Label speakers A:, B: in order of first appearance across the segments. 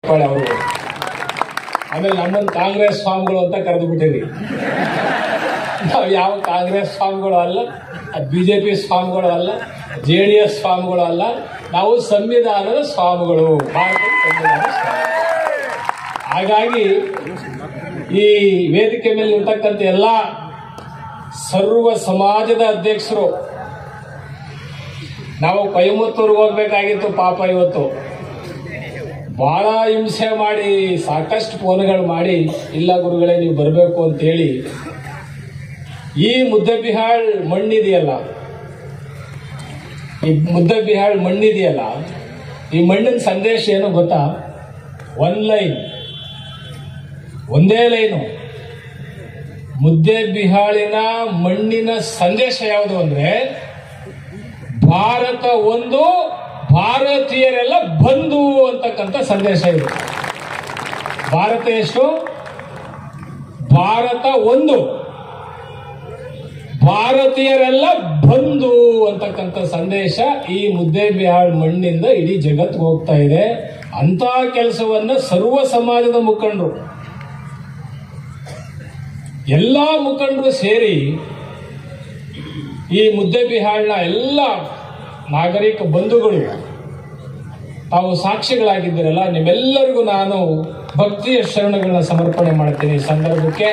A: ಪಾಳೆ ಅವರು ಆಮೇಲೆ ನಮ್ಮನ್ನು ಕಾಂಗ್ರೆಸ್ ಸ್ವಾಮಿಗಳು ಅಂತ ಕರೆದು ಬಿಟ್ಟಿರಿ ನಾವು ಯಾವ ಕಾಂಗ್ರೆಸ್ ಸ್ವಾಮಿಗಳು ಅಲ್ಲ ಬಿಜೆಪಿ ಸ್ವಾಮಿಗಳು ಅಲ್ಲ ಜೆ ಡಿ ಎಸ್ ಸ್ವಾಮಿಗಳು ಅಲ್ಲ ನಾವು ಸಂವಿಧಾನದ ಸ್ವಾಮಿಗಳು ಭಾರತದ ಸಂವಿಧಾನದ ಸ್ವಾಮಿಗಳು. ಹಾಗಾಗಿ ಈ ವೇದಿಕೆ ಮೇಲೆ ಇರ್ತಕ್ಕಂಥ ಎಲ್ಲ ಸರ್ವ ಸಮಾಜದ ಅಧ್ಯಕ್ಷರು ನಾವು ಕೊಯಮತ್ತೂರಿಗೆ ಹೋಗ್ಬೇಕಾಗಿತ್ತು ಪಾಪ ಇವತ್ತು ಬಹಳ ಹಿಂಸೆ ಮಾಡಿ ಸಾಕಷ್ಟು ಫೋನ್ಗಳು ಮಾಡಿ ಇಲ್ಲ ಗುರುಗಳೇ ನೀವು ಬರಬೇಕು ಅಂತೇಳಿ ಈ ಮುದ್ದಬಿಹಾಳ್ ಮಣ್ಣಿದೆಯಲ್ಲ ಈ ಮುದ್ದಬಿಹಾಳ್ ಮಣ್ಣಿದೆಯಲ್ಲ ಈ ಮಣ್ಣಿನ ಸಂದೇಶ ಏನು ಗೊತ್ತಾ ಒನ್ ಲೈನ್ ಒಂದೇ ಲೈನು ಮುದ್ದೆ ಬಿಹಾಳಿನ ಮಣ್ಣಿನ ಸಂದೇಶ ಯಾವುದು ಅಂದ್ರೆ ಭಾರತ ಒಂದು ಭಾರತೀಯರೆಲ್ಲ ಬಂದು ಅಂತಕ್ಕಂಥ ಸಂದೇಶ ಇದೆ ಭಾರತ ಎಷ್ಟು ಭಾರತ ಒಂದು ಭಾರತೀಯರೆಲ್ಲ ಬಂದು ಅಂತಕ್ಕಂಥ ಸಂದೇಶ ಈ ಮುದ್ದೆ ಬಿಹಾಳ್ ಮಣ್ಣಿಂದ ಇಡೀ ಜಗತ್ಗೆ ಹೋಗ್ತಾ ಇದೆ ಅಂತ ಕೆಲಸವನ್ನ ಸರ್ವ ಸಮಾಜದ ಮುಖಂಡರು ಎಲ್ಲಾ ಮುಖಂಡರು ಸೇರಿ ಈ ಮುದ್ದೆ ಬಿಹಾಳ್ನ ಎಲ್ಲ ನಾಗರಿಕ ಬಂಧುಗಳು ತಾವು ಸಾಕ್ಷಿಗಳಾಗಿದ್ದೀರಲ್ಲ ನಿಮ್ಮೆಲ್ಲರಿಗೂ ನಾನು ಭಕ್ತಿಯ ಶರಣಗಳನ್ನ ಸಮರ್ಪಣೆ ಮಾಡ್ತೀನಿ ಈ ಸಂದರ್ಭಕ್ಕೆ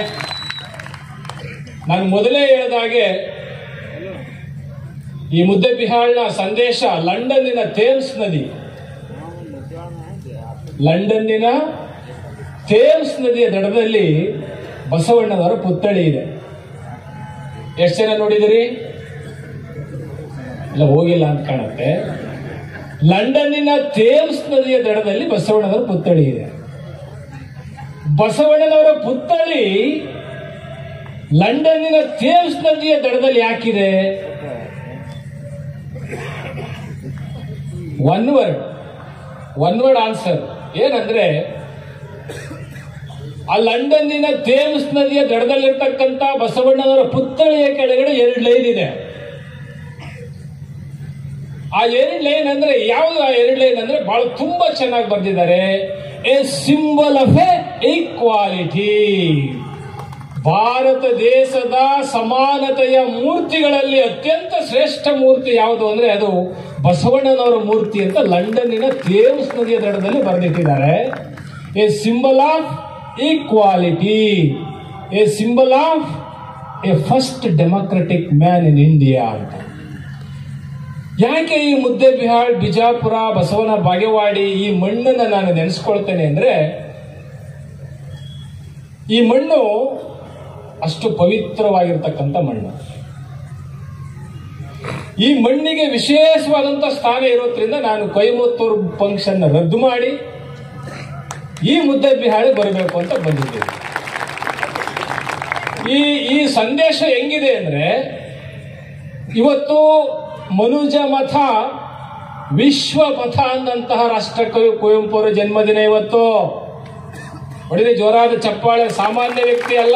A: ನಾನು ಮೊದಲೇ ಹೇಳಿದಾಗೆ ಈ ಮುದ್ದೆ ಬಿಹಾಳ್ನ ಸಂದೇಶ ಲಂಡನ್ನಿನ ಥೇಮ್ಸ್ ನದಿ ಲಂಡನ್ನಿನ ಥೇಮ್ಸ್ ನದಿಯ ದಡದಲ್ಲಿ ಬಸವಣ್ಣನವರ ಪುತ್ಥಳಿ ಇದೆ ಎಷ್ಟು ಜನ ನೋಡಿದಿರಿ ಇಲ್ಲ ಹೋಗಿಲ್ಲ ಅಂತ ಕಾಣುತ್ತೆ ಲಂಡನ್ನಿನ ಥೇಮ್ಸ್ ನದಿಯ ದಡದಲ್ಲಿ ಬಸವಣ್ಣನವರ ಪುತ್ಥಳಿ ಇದೆ ಬಸವಣ್ಣನವರ ಪುತ್ಥಳಿ ಲಂಡನ್ನಿನ ಥೇಮ್ಸ್ ನದಿಯ ದಡದಲ್ಲಿ ಯಾಕಿದೆ one word one word answer ಏನಂದ್ರೆ ಆ ಲಂಡನ್ನಿನ ಥೇಮ್ಸ್ ನದಿಯ ದಡದಲ್ಲಿರ್ತಕ್ಕಂಥ ಬಸವಣ್ಣನವರ ಪುತ್ಥಳಿಯ ಕೆಳಗಡೆ ಎರಡು ಲೈನ್ ಇದೆ ಆ ಎರಡು ಲೈನ್ ಅಂದ್ರೆ ಯಾವುದು ಆ ಎರಡು ಲೈನ್ ಅಂದ್ರೆ ಬಹಳ ತುಂಬಾ ಚೆನ್ನಾಗಿ ಬರೆದಿದ್ದಾರೆ a symbol of a equality Bharat ದೇಶದ ಸಮಾನತೆಯ ಮೂರ್ತಿಗಳಲ್ಲಿ ಅತ್ಯಂತ ಶ್ರೇಷ್ಠ ಮೂರ್ತಿ ಯಾವುದು ಅಂದ್ರೆ ಅದು ಬಸವಣ್ಣನವರ ಮೂರ್ತಿ ಅಂತ ಲಂಡನ್ನಿನ ಥೇಮ್ಸ್ ನದಿಯ ದಡದಲ್ಲಿ ಬರೆದಿಟ್ಟಿದ್ದಾರೆ a symbol of equality a symbol of a first democratic man in India ಅಂತ ಯಾಕೆ ಈ ಮುದ್ದೆ ಬಿಹಾಳ್ ಬಿಜಾಪುರ ಬಸವನ ಬಾಗೇವಾಡಿ ಈ ಮಣ್ಣನ್ನು ನಾನು ನೆನೆಸ್ಕೊಳ್ತೇನೆ ಅಂದ್ರೆ ಈ ಮಣ್ಣು ಅಷ್ಟು ಪವಿತ್ರವಾಗಿರ್ತಕ್ಕಂಥ ಮಣ್ಣು ಈ ಮಣ್ಣಿಗೆ ವಿಶೇಷವಾದಂತ ಸ್ಥಾನ ಇರೋದ್ರಿಂದ ನಾನು ಕೊಯಮತ್ತೂರು ಫಂಕ್ಷನ್ ರದ್ದು ಮಾಡಿ ಈ ಮುದ್ದೆ ಬಿಹಾಳಿ ಬರಬೇಕು ಅಂತ ಬಂದಿದ್ದೇನೆ ಈ ಈ ಸಂದೇಶ ಹೆಂಗಿದೆ ಅಂದ್ರೆ ಇವತ್ತು ಮನುಜ ಮಥ ವಿಶ್ವ ಪಥ ಅಂದಂತಹ ರಾಷ್ಟ್ರಕವಿ ಕುವೆಂಪು ಅವರ ಜನ್ಮದಿನ ಇವತ್ತು ಹೊಡೆದ ಜೋರಾದ ಚಪ್ಪಾಳೆ ಸಾಮಾನ್ಯ ವ್ಯಕ್ತಿ ಅಲ್ಲ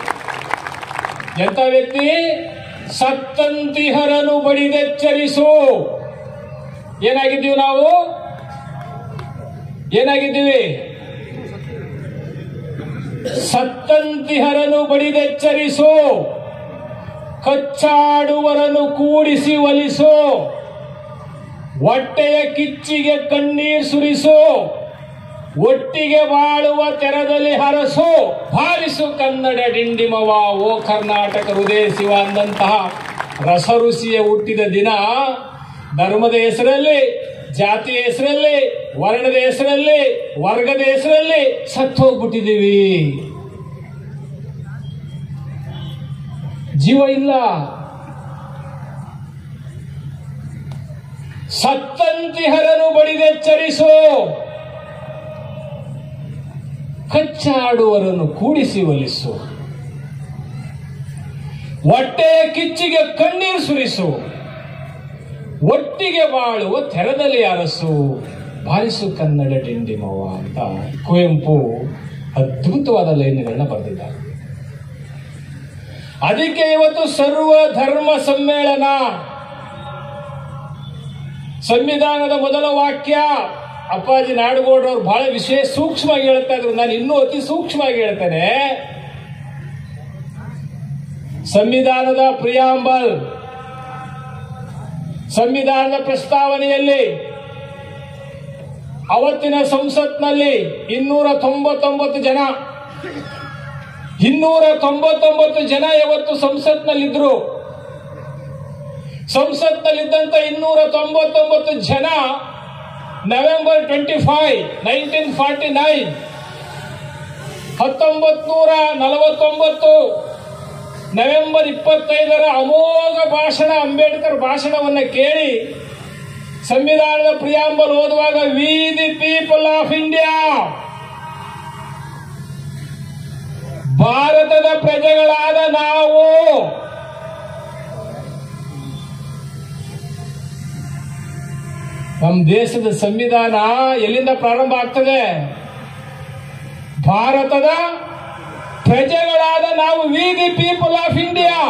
A: ಎಂತ ವ್ಯಕ್ತಿ ಸತ್ತಂತಿಹರನು ಬಡಿದೆಚ್ಚರಿಸು ಏನಾಗಿದ್ದೀವಿ ನಾವು ಏನಾಗಿದ್ದೀವಿ ಸತ್ತಂತಿಹರನು ಬಡಿದೆಚ್ಚರಿಸು ಕಚ್ಚಾಡುವರನ್ನು ಕೂಡಿಸಿ ಒಲಿಸು ಹೊಟ್ಟೆಯ ಕಿಚ್ಚಿಗೆ ಕಣ್ಣೀರ್ ಸುರಿಸು ಒಟ್ಟಿಗೆ ಬಾಳುವ ತೆರದಲ್ಲಿ ಹರಸು ಹಾರಿಸು ಕನ್ನಡ ಡಿಂಡಿಮವ ಓ ಕರ್ನಾಟಕ ಹೃದಯ ಶಿವ ಅಂದಂತಹ ರಸಋಷಿಯ ಹುಟ್ಟಿದ ದಿನ ಧರ್ಮದ ಹೆಸರಲ್ಲಿ ಜಾತಿಯ ಹೆಸರಲ್ಲಿ ವರ್ಣದ ಹೆಸರಲ್ಲಿ ವರ್ಗದ ಹೆಸರಲ್ಲಿ ಸತ್ತು ಹೋಗ್ಬಿಟ್ಟಿದ್ದೀವಿ ಜೀವ ಇಲ್ಲ ಸತ್ತಂತಿಹರನು ಬಡಿದೆಚ್ಚರಿಸು ಕಚ್ಚಾಡುವರನ್ನು ಕೂಡಿಸಿ ಒಲಿಸು ಹೊಟ್ಟೆಯ ಕಿಚ್ಚಿಗೆ ಕಣ್ಣೀರು ಸುರಿಸು ಒಟ್ಟಿಗೆ ಬಾಳುವ ತೆರದಲ್ಲಿ ಅರಸು ಬಾರಿಸು ಕನ್ನಡ ಡಿಂಡಿಮವ ಅಂತ ಕುವೆಂಪು ಅದ್ಭುತವಾದ ಲೈನ್ಗಳನ್ನ ಬರೆದಿದ್ದಾರೆ ಅದಕ್ಕೆ ಇವತ್ತು ಸರ್ವ ಧರ್ಮ ಸಮ್ಮೇಳನ ಸಂವಿಧಾನದ ಮೊದಲ ವಾಕ್ಯ ಅಪ್ಪಾಜಿ ನಾಡಗೌಡರವ್ರು ಬಹಳ ವಿಶೇಷ ಸೂಕ್ಷ್ಮವಾಗಿ ಹೇಳ್ತಾ ಇದ್ರು ನಾನು ಇನ್ನೂ ಅತಿ ಸೂಕ್ಷ್ಮವಾಗಿ ಹೇಳ್ತೇನೆ ಸಂವಿಧಾನದ ಪ್ರಿಯಾಂಬಲ್ ಸಂವಿಧಾನದ ಪ್ರಸ್ತಾವನೆಯಲ್ಲಿ ಅವತ್ತಿನ ಸಂಸತ್ನಲ್ಲಿ ಇನ್ನೂರ ತೊಂಬತ್ತೊಂಬತ್ತು ಜನ ಇನ್ನೂರ ತೊಂಬತ್ತೊಂಬತ್ತು ಜನ ಯಾವತ್ತು ಸಂಸತ್ನಲ್ಲಿದ್ರು ಸಂಸತ್ನಲ್ಲಿದ್ದಂತ ಇನ್ನೂರ ತೊಂಬತ್ತೊಂಬತ್ತು ಜನ November twenty five nineteen forty nine ಹತ್ತೊಂಬತ್ ನೂರ ನಲವತ್ತೊಂಬತ್ತು ನವೆಂಬರ್ ಇಪ್ಪತ್ತೈದರ ಅಮೋಘ ಭಾಷಣ ಅಂಬೇಡ್ಕರ್ ಭಾಷಣವನ್ನು ಕೇಳಿ ಸಂವಿಧಾನದ ಪ್ರಿಯಾಂಬಲ್ ಓದುವಾಗ we the people of India ಭಾರತದ ಪ್ರಜೆಗಳಾದ ನಾವು ನಮ್ಮ ದೇಶದ ಸಂವಿಧಾನ ಎಲ್ಲಿಂದ ಪ್ರಾರಂಭ ಆಗ್ತದೆ ಭಾರತದ ಪ್ರಜೆಗಳಾದ ನಾವು we the people of India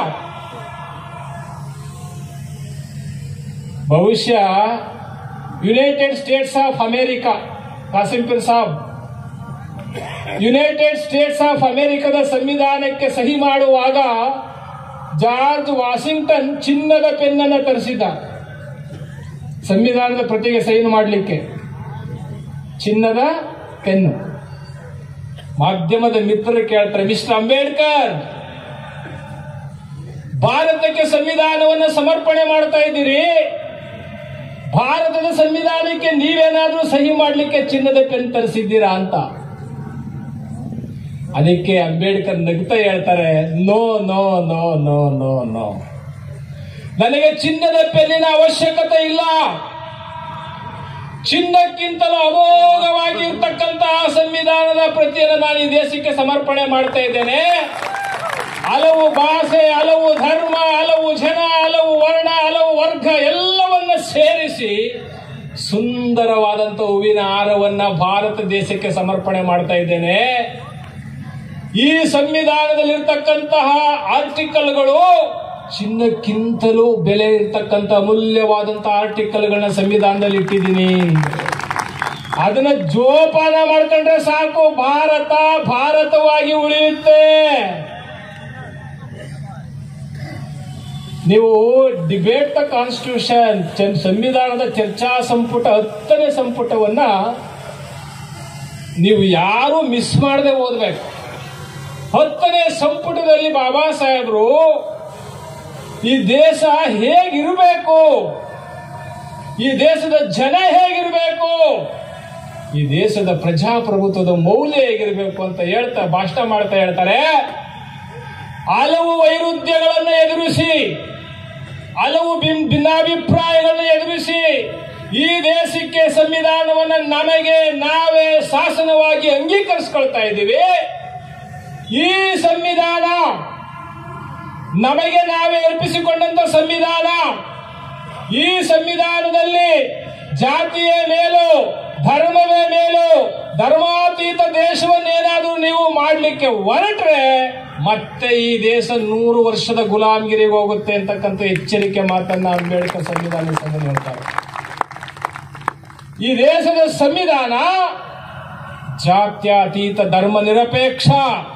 A: ಬಹುಶಃ United States of America Kashempur saab United States of ಅಮೆರಿಕದ ಸಂವಿಧಾನಕ್ಕೆ ಸಹಿ ಮಾಡುವಾಗ ಜಾರ್ಜ್ ವಾಷಿಂಗ್ಟನ್ ಚಿನ್ನದ ಪೆನ್ನನ್ನು ತರಿಸಿದ ಸಂವಿಧಾನದ ಪ್ರತಿಗೆ ಸೈನ್ ಮಾಡಲಿಕ್ಕೆ ಚಿನ್ನದ ಪೆನ್ನು ಮಾಧ್ಯಮದ ಮಿತ್ರರು ಕೇಳ್ತಾರೆ ಮಿಸ್ಟರ್ ಅಂಬೇಡ್ಕರ್ ಭಾರತಕ್ಕೆ ಸಂವಿಧಾನವನ್ನು ಸಮರ್ಪಣೆ ಮಾಡ್ತಾ ಇದ್ದೀರಿ ಭಾರತದ ಸಂವಿಧಾನಕ್ಕೆ ನೀವೇನಾದ್ರೂ ಸಹಿ ಮಾಡಲಿಕ್ಕೆ ಚಿನ್ನದ ಪೆನ್ ತರಿಸಿದ್ದೀರಾ ಅಂತ ಅದಕ್ಕೆ ಅಂಬೇಡ್ಕರ್ ನಗ್ತಾ ಹೇಳ್ತಾರೆ no no no no no no ನನಗೆ ಚಿನ್ನದ ಪೆನ್ನಿನ ಅವಶ್ಯಕತೆ ಇಲ್ಲ ಚಿನ್ನಕ್ಕಿಂತಲೂ ಅಮೋಘವಾಗಿ ಇರ್ತಕ್ಕಂತಹ ಸಂವಿಧಾನದ ಪ್ರತಿಯನ್ನು ನಾನು ಈ ದೇಶಕ್ಕೆ ಸಮರ್ಪಣೆ ಮಾಡ್ತಾ ಇದ್ದೇನೆ ಹಲವು ಭಾಷೆ ಹಲವು ಧರ್ಮ ಹಲವು ಜನ ಹಲವು ವರ್ಣ ಹಲವು ವರ್ಗ ಎಲ್ಲವನ್ನ ಸೇರಿಸಿ ಸುಂದರವಾದಂತ ಹೂವಿನ ಹಾರವನ್ನ ಭಾರತ ದೇಶಕ್ಕೆ ಸಮರ್ಪಣೆ ಮಾಡ್ತಾ ಇದ್ದೇನೆ ಈ ಸಂವಿಧಾನದಲ್ಲಿರ್ತಕ್ಕಂತಹ ಆರ್ಟಿಕಲ್ಗಳು ಚಿನ್ನಕ್ಕಿಂತಲೂ ಬೆಲೆ ಇರ್ತಕ್ಕಂಥ ಅಮೂಲ್ಯವಾದಂತಹ ಆರ್ಟಿಕಲ್ಗಳನ್ನ ಸಂವಿಧಾನದಲ್ಲಿ ಇಟ್ಟಿದ್ದೀನಿ ಅದನ್ನ ಜೋಪಾನ ಮಾಡ್ಕೊಂಡ್ರೆ ಸಾಕು ಭಾರತ ಭಾರತವಾಗಿ ಉಳಿಯುತ್ತೆ ನೀವು ಡಿಬೇಟ್ ದ ಕಾನ್ಸ್ಟಿಟ್ಯೂಷನ್ ಸಂವಿಧಾನದ ಚರ್ಚಾ ಸಂಪುಟ ಹತ್ತನೇ ಸಂಪುಟವನ್ನ ನೀವು ಯಾರು ಮಿಸ್ ಮಾಡದೆ ಓದ್ಬೇಕು ಹತ್ತನೇ ಸಂಪುಟದಲ್ಲಿ ಬಾಬಾ ಸಾಹೇಬರು ಈ ದೇಶ ಹೇಗಿರಬೇಕು ಈ ದೇಶದ ಜನ ಹೇಗಿರಬೇಕು ಈ ದೇಶದ ಪ್ರಜಾಪ್ರಭುತ್ವದ ಮೌಲ್ಯ ಹೇಗಿರಬೇಕು ಅಂತ ಹೇಳ್ತಾ ಭಾಷಣ ಮಾಡ್ತಾ ಹೇಳ್ತಾರೆ ಹಲವು ವೈರುಧ್ಯಗಳನ್ನು ಎದುರಿಸಿ ಹಲವು ಭಿನ್- ಭಿನ್ನಾಭಿಪ್ರಾಯಗಳನ್ನು ಎದುರಿಸಿ ಈ ದೇಶಕ್ಕೆ ಸಂವಿಧಾನವನ್ನು ನಮಗೆ ನಾವೇ ಶಾಸನವಾಗಿ ಅಂಗೀಕರಿಸ್ಕೊಳ್ತಾ ಇದ್ದೀವಿ ಈ ಸಂವಿಧಾನ ನಮಗೆ ನಾವೇ ಅರ್ಪಿಸಿಕೊಂಡಂತ ಸಂವಿಧಾನ ಈ ಸಂವಿಧಾನದಲ್ಲಿ ಜಾತಿಯ ಮೇಲೂ ಧರ್ಮವೇ ಮೇಲೂ ಧರ್ಮಾತೀತ ದೇಶವನ್ನೇನಾದ್ರೂ ನೀವು ಮಾಡಲಿಕ್ಕೆ ಹೊರಟ್ರೆ ಮತ್ತೆ ಈ ದೇಶ ನೂರು ವರ್ಷದ ಗುಲಾಮಗಿರಿಗೆ ಹೋಗುತ್ತೆ ಅಂತಕ್ಕಂಥ ಎಚ್ಚರಿಕೆ ಮಾತನ್ನ ಅಂಬೇಡ್ಕರ್ ಸಂವಿಧಾನ ಸಂಘ ಹೇಳ್ತಾರೆ ಈ ದೇಶದ ಸಂವಿಧಾನ ಜಾತ್ಯತೀತ ಧರ್ಮ ನಿರಪೇಕ್ಷ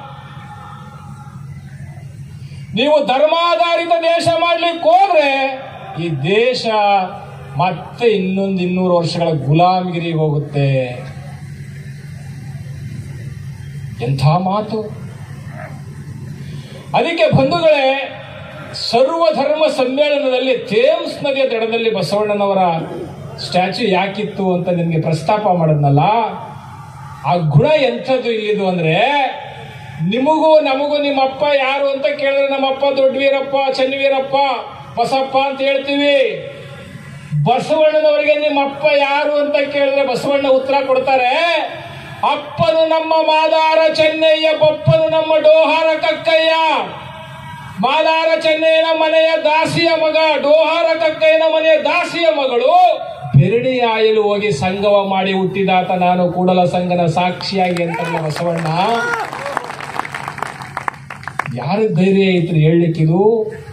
A: ನೀವು ಧರ್ಮಾಧಾರಿತ ದೇಶ ಮಾಡ್ಲಿಕ್ಕೆ ಹೋದ್ರೆ ಈ ದೇಶ ಮತ್ತೆ ಇನ್ನೊಂದು ಇನ್ನೂರು ವರ್ಷಗಳ ಗುಲಾಮಗಿರಿಗೆ ಹೋಗುತ್ತೆ ಎಂಥ ಮಾತು ಅದಕ್ಕೆ ಬಂಧುಗಳೇ ಸರ್ವಧರ್ಮ ಸಮ್ಮೇಳನದಲ್ಲಿ ಥೇಮ್ಸ್ ನದಿಯ ದಡದಲ್ಲಿ ಬಸವಣ್ಣನವರ ಸ್ಟ್ಯಾಚ್ಯೂ ಯಾಕಿತ್ತು ಅಂತ ನಿಮಗೆ ಪ್ರಸ್ತಾಪ ಮಾಡಿದ್ನಲ್ಲ ಆ ಗುಣ ಎಂಥದ್ದು ಇಲ್ಲಿದು ಅಂದ್ರೆ ನಿಮಗೂ ನಮಗೂ ನಿಮ್ಮಪ್ಪ ಯಾರು ಅಂತ ಕೇಳಿದ್ರೆ ನಮ್ಮಪ್ಪ ದೊಡ್ಡವೀರಪ್ಪ ಚನ್ನವೀರಪ್ಪ ಬಸಪ್ಪ ಅಂತ ಹೇಳ್ತೀವಿ ಬಸವಣ್ಣನವರಿಗೆ ನಿಮ್ಮಪ್ಪ ಯಾರು ಅಂತ ಕೇಳಿದ್ರೆ ಬಸವಣ್ಣ ಉತ್ತರ ಕೊಡ್ತಾರೆ ಅಪ್ಪನು ನಮ್ಮ ಮಾದಾರ ಚೆನ್ನಯ್ಯ ಬಪ್ಪನು ನಮ್ಮ ಡೋಹಾರ ಕಕ್ಕಯ್ಯ ಮಾದಾರ ಚೆನ್ನಯ್ಯನ ಮನೆಯ ದಾಸಿಯ ಮಗ ಡೋಹಾರ ಕಕ್ಕಯ್ಯನ ಮನೆಯ ದಾಸಿಯ ಮಗಳು ಬೆರಡಿ ಆಯಲು ಹೋಗಿ ಸಂಗವ ಮಾಡಿ ಹುಟ್ಟಿದಾತ ನಾನು ಕೂಡಲ ಸಂಗನ ಸಾಕ್ಷಿಯಾಗಿ ಅಂತಲ್ಲ ಬಸವಣ್ಣ ಯಾರ ಧೈರ್ಯ ಐತ್ರಿ ಹೇಳಲಿಕ್ಕಿದು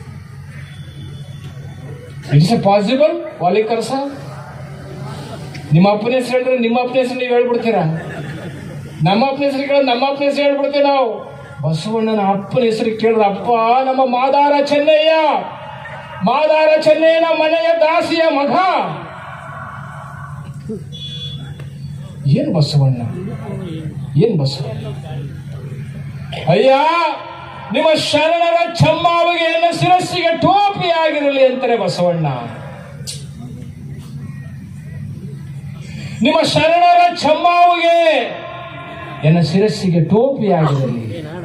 A: it's a possible Walikar saab ನಿಮ್ಮ ಅಪ್ಪನ ಹೆಸರು ಹೇಳಿದ್ರೆ ನಿಮ್ಮ ಅಪ್ಪನ ಹೆಸರು ನೀವು ಹೇಳ್ಬಿಡ್ತೀರಾ ನಮ್ಮ ಅಪ್ಪನ ಹೆಸರು ಕೇಳಿದ್ರೆ ನಮ್ಮ ಅಪ್ಪನ ಹೆಸರು ಹೇಳ್ಬಿಡ್ತೀವಿ ನಾವು ಬಸವಣ್ಣನ ಅಪ್ಪನ ಹೆಸರು ಕೇಳಿದ್ರೆ ಅಪ್ಪ ನಮ್ಮ ಮಾದಾರ ಚೆನ್ನಯ್ಯ ಮಾದಾರ ಚೆನ್ನಯ್ಯನ ಮನೆಯ ದಾಸಿಯ ಮಗ ಏನ್ ಬಸವಣ್ಣ ಏನ್ ಬಸವಣ್ಣ ಅಯ್ಯ ನಿಮ್ಮ ಶರಣರ ಚಮ್ಮಾವಿಗೆ ಎನ್ನ ಶಿರಸ್ಸಿಗೆ ಟೋಪಿ ಆಗಿರಲಿ ಅಂತಾರೆ ಬಸವಣ್ಣ ನಿಮ್ಮ ಶರಣರ ಚಮ್ಮಾವಿಗೆ ಎನ್ನ ಶಿರಸ್ಸಿಗೆ ಟೋಪಿ ಆಗಿರಲಿ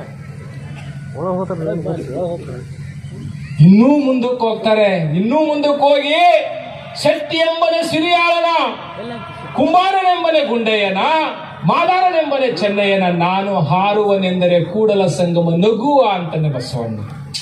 A: ಇನ್ನೂ ಮುಂದಕ್ಕೆ ಹೋಗ್ತಾರೆ ಇನ್ನೂ ಮುಂದಕ್ಕೆ ಹೋಗಿ ಶೆಟ್ಟಿ ಎಂಬನೆ ಸಿರಿಯಾಳನ ಕುಮಾರನೆಂಬನೆ ಗುಂಡೆಯನ ಮಾದಾರನೆಂಬನೆ ಚೆನ್ನಯ್ಯನ ನಾನು ಹಾರುವನೆಂದರೆ ಕೂಡಲ ಸಂಗಮ ನಗುವ ಅಂತಾನೆ ಬಸವಣ್ಣ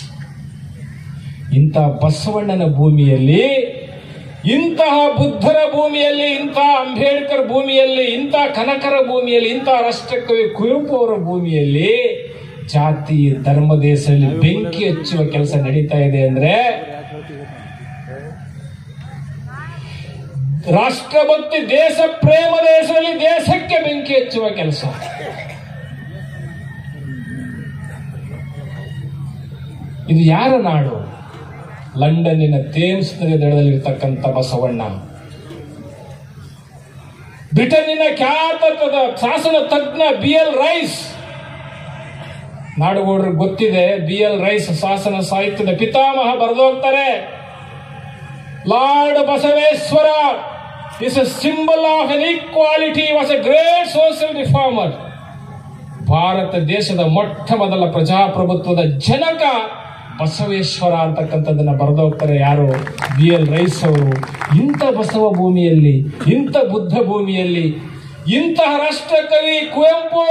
A: ಇಂಥ ಬಸವಣ್ಣನ ಭೂಮಿಯಲ್ಲಿ ಇಂತಹ ಬುದ್ಧರ ಭೂಮಿಯಲ್ಲಿ ಇಂತಹ ಅಂಬೇಡ್ಕರ್ ಭೂಮಿಯಲ್ಲಿ ಇಂಥ ಕನಕರ ಭೂಮಿಯಲ್ಲಿ ಇಂತಹ ರಾಷ್ಟ್ರಕವಿ ಕುವೆಂಪು ಅವರ ಭೂಮಿಯಲ್ಲಿ ಜಾತಿ ಧರ್ಮ ದೇಶದಲ್ಲಿ ಬೆಂಕಿ ಹಚ್ಚುವ ಕೆಲಸ ನಡೀತಾ ಇದೆ ಅಂದ್ರೆ ರಾಷ್ಟ್ರಭಕ್ತಿ ದೇಶ ಪ್ರೇಮ ದೇಶದಲ್ಲಿ ದೇಶಕ್ಕೆ ಬೆಂಕಿ ಹಚ್ಚುವ ಕೆಲಸ ಇದು ಯಾರ ನಾಡು ಲಂಡನ್ನಿನ ಥೇಮ್ಸ್ ನದಿ ದಡದಲ್ಲಿರ್ತಕ್ಕಂಥ ಬಸವಣ್ಣ ಬ್ರಿಟನ್ನಿನ ಖ್ಯಾತ ತದ- ಶಾಸನ ತಜ್ಞ ಬಿ ಎಲ್ ರೈಸ್ ನಾಡುಗೌಡರಿಗೆ ಗೊತ್ತಿದೆ ಬಿ ಎಲ್ ರೈಸ್ ಶಾಸನ ಸಾಹಿತ್ಯದ ಪಿತಾಮಹ ಬರೆದೋಗ್ತಾರೆ Lord Basaveshwara is a symbol of an equality was a great social reformer Bharat ದೇಶದ ಮೊಟ್ಟ ಮೊದಲ ಪ್ರಜಾಪ್ರಭುತ್ವದ ಜನಕ ಬಸವೇಶ್ವರ ಅಂತಕ್ಕಂಥದ್ದನ್ನ ಬರೆದೋಗ್ತಾರೆ ಯಾರು ಬಿ ಎಲ್ ರೈಸ್ ಅವರು ಇಂಥ ಬಸವ ಭೂಮಿಯಲ್ಲಿ ಇಂಥ ಬುದ್ಧ ಭೂಮಿಯಲ್ಲಿ ಇಂತಹ ರಾಷ್ಟ್ರಕವಿ ಕುವೆಂಪು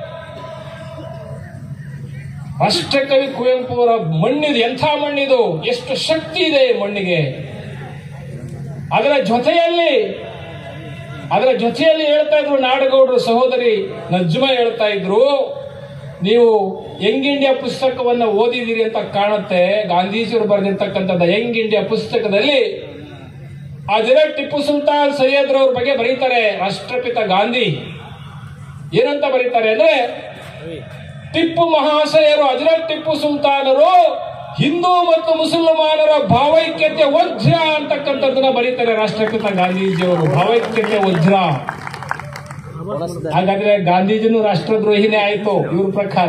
A: ರಾಷ್ಟ್ರಕವಿ ಕುವೆಂಪು ಅವರ ಮಣ್ಣಿದು ಎಂಥ ಮಣ್ಣಿದು ಎಷ್ಟು ಶಕ್ತಿ ಇದೆ ಈ ಮಣ್ಣಿಗೆ ಅದರ ಜೊತೆಯಲ್ಲಿ ಅದರ ಜೊತೆಯಲ್ಲಿ ಹೇಳ್ತಾ ಇದ್ರು ನಾಡಗೌಡರು ಸಹೋದರಿ ನಜ್ಮ ಹೇಳ್ತಾ ಇದ್ರು ನೀವು ಯಂಗ್ ಇಂಡಿಯಾ ಪುಸ್ತಕವನ್ನ ಓದಿದಿರಿ ಅಂತ ಕಾಣುತ್ತೆ ಗಾಂಧೀಜಿಯವರು ಬರೆದಿರ್ತಕ್ಕಂಥದ್ದು ಯಂಗ್ ಇಂಡಿಯಾ ಪುಸ್ತಕದಲ್ಲಿ ಅಜರ ಟಿಪ್ಪು ಸುಲ್ತಾನ್ ಸೈಯದ್ರವ್ರ ಬಗ್ಗೆ ಬರೀತಾರೆ ರಾಷ್ಟ್ರಪಿತ ಗಾಂಧಿ ಏನಂತ ಬರೀತಾರೆ ಅಂದ್ರೆ ಟಿಪ್ಪು ಮಹಾಶಯರು ಹಜರತ್ ಟಿಪ್ಪು ಸುಲ್ತಾನರು ಹಿಂದೂ ಮತ್ತು ಮುಸಲ್ಮಾನರ ಭಾವೈಕ್ಯತೆ ವಜ್ರ ಅಂತಕ್ಕಂಥದ್ದನ್ನ ಬರೀತಾರೆ ರಾಷ್ಟ್ರಪಿತ ಗಾಂಧೀಜಿಯವರು ಭಾವೈಕ್ಯತೆ ವಜ್ರ ಹಾಗಾದ್ರೆ ಗಾಂಧೀಜಿನೂ ರಾಷ್ಟ್ರದ್ರೋಹಿನೇ ಆಯ್ತು ಇವ್ರ ಪ್ರಕಾರ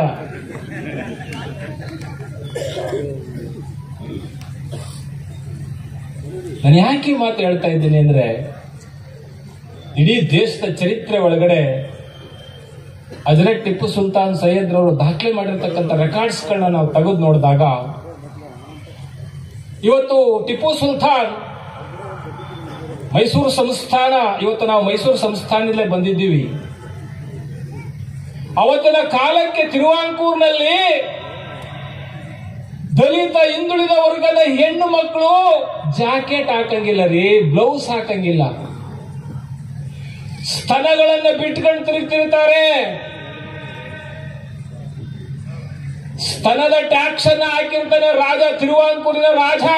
A: ನಾನು ಯಾಕೆ ಈ ಮಾತು ಹೇಳ್ತಾ ಇದ್ದೀನಿ ಅಂದ್ರೆ ಇಡೀ ದೇಶದ ಚರಿತ್ರೆ ಒಳಗಡೆ ಹಜರತ್ ಟಿಪ್ಪು ಸುಲ್ತಾನ್ ಸೈಯದ್ ರವರು ದಾಖಲೆ ಮಾಡಿರ್ತಕ್ಕಂಥ ರೆಕಾರ್ಡ್ಸ್ಗಳನ್ನ ನಾವು ತೆಗೆದು ನೋಡಿದಾಗ ಇವತ್ತು ಟಿಪ್ಪು ಸುಲ್ತಾನ್ ಮೈಸೂರು ಸಂಸ್ಥಾನ ಇವತ್ತು ನಾವು ಮೈಸೂರು ಸಂಸ್ಥಾನದಲ್ಲೇ ಬಂದಿದ್ದೀವಿ ಅವತ್ತಿನ ಕಾಲಕ್ಕೆ ತಿರುವಾಂಕೂರ್ನಲ್ಲಿ ದಲಿತ ಹಿಂದುಳಿದ ವರ್ಗದ ಹೆಣ್ಣು ಮಕ್ಕಳು ಜಾಕೆಟ್ ಹಾಕಂಗಿಲ್ಲ ರೀ ಬ್ಲೌಸ್ ಹಾಕಂಗಿಲ್ಲ ಸ್ತನಗಳನ್ನ ಬಿಟ್ಕೊಂಡು ತಿರುಗ್ತಿರ್ತಾರೆ ಸ್ತನದ ಟ್ಯಾಕ್ಸ್ ಅನ್ನ ಹಾಕಿರ್ತಾನೆ ರಾಜ ತಿರುವಾಂಕೂರಿನ ರಾಜ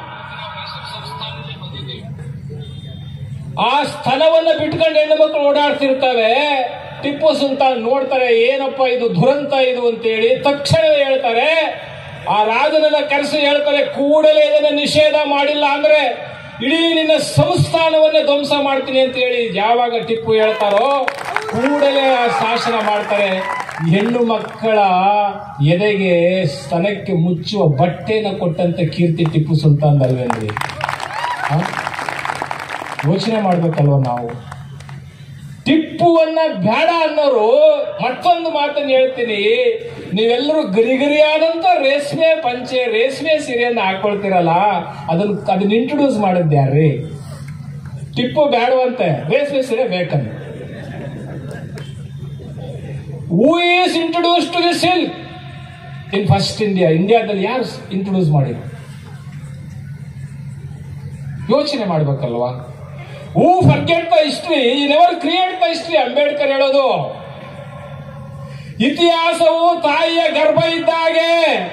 A: ಆ ಸ್ತನವನ್ನ ಬಿಟ್ಕೊಂಡು ಹೆಣ್ಣು ಮಕ್ಕಳು ಓಡಾಡ್ತಿರ್ತವೆ ಟಿಪ್ಪು ಸುಲ್ತಾನ್ ನೋಡ್ತಾರೆ ಏನಪ್ಪ ಇದು ದುರಂತ ಇದು ಅಂತೇಳಿ ತಕ್ಷಣವೇ ಹೇಳ್ತಾರೆ ಆ ರಾಜನನ್ನ ಕರೆಸಿ ಹೇಳ್ತಾರೆ ಕೂಡಲೇ ಇದನ್ನ ನಿಷೇಧ ಮಾಡಿಲ್ಲ ಅಂದ್ರೆ ಇಡೀ ನಿನ್ನ ಸಂಸ್ಥಾನವನ್ನೇ ಧ್ವಂಸ ಮಾಡ್ತೀನಿ ಅಂತ ಹೇಳಿ ಯಾವಾಗ ಟಿಪ್ಪು ಹೇಳ್ತಾರೋ ಕೂಡಲೇ ಆ ಶಾಸನ ಮಾಡ್ತಾರೆ ಹೆಣ್ಣು ಮಕ್ಕಳ ಎದೆಗೆ ಸ್ತನಕ್ಕೆ ಮುಚ್ಚುವ ಬಟ್ಟೆನ ಕೊಟ್ಟಂತ ಕೀರ್ತಿ ಟಿಪ್ಪು ಸುಲ್ತಾನ್ ಅಲ್ವೇನ್ರಿ ಆ? ಯೋಚನೆ ಮಾಡ್ಬೇಕಲ್ವ ನಾವು ಟಿಪ್ಪುವನ್ನ ಬೇಡ ಅನ್ನೋರು ಮತ್ತೊಂದು ಮಾತನ್ನು ಹೇಳ್ತೀನಿ ನೀವೆಲ್ಲರೂ ಗರಿಗರಿಯಾದಂತ ರೇಷ್ಮೆ ಪಂಚೆ ರೇಷ್ಮೆ ಸೀರೆಯನ್ನ ಹಾಕೊಳ್ತಿರಲ್ಲ ಅದನ್ನ ಅದನ್ನ ಇಂಟ್ರೊಡ್ಯೂಸ್ ಮಾಡಿದ್ಯಾರ್ರಿ ಟಿಪ್ಪು ಬೇಡವಂತೆ ರೇಷ್ಮೆ ಸೀರೆ ಬೇಕಂತ who is introduce to the silk in first India ಇಂಡಿಯಾದಲ್ಲಿ ಯಾರು ಇಂಟ್ರೊಡ್ಯೂಸ್ ಮಾಡಿದ್ರು ಯೋಚನೆ ಮಾಡ್ಬೇಕಲ್ವಾ who forget the history never create the history Ambedkar ಹೇಳೋದು ಇತಿಹಾಸವು ತಾಯಿಯ ಗರ್ಭ ಇದ್ದಾಗೆ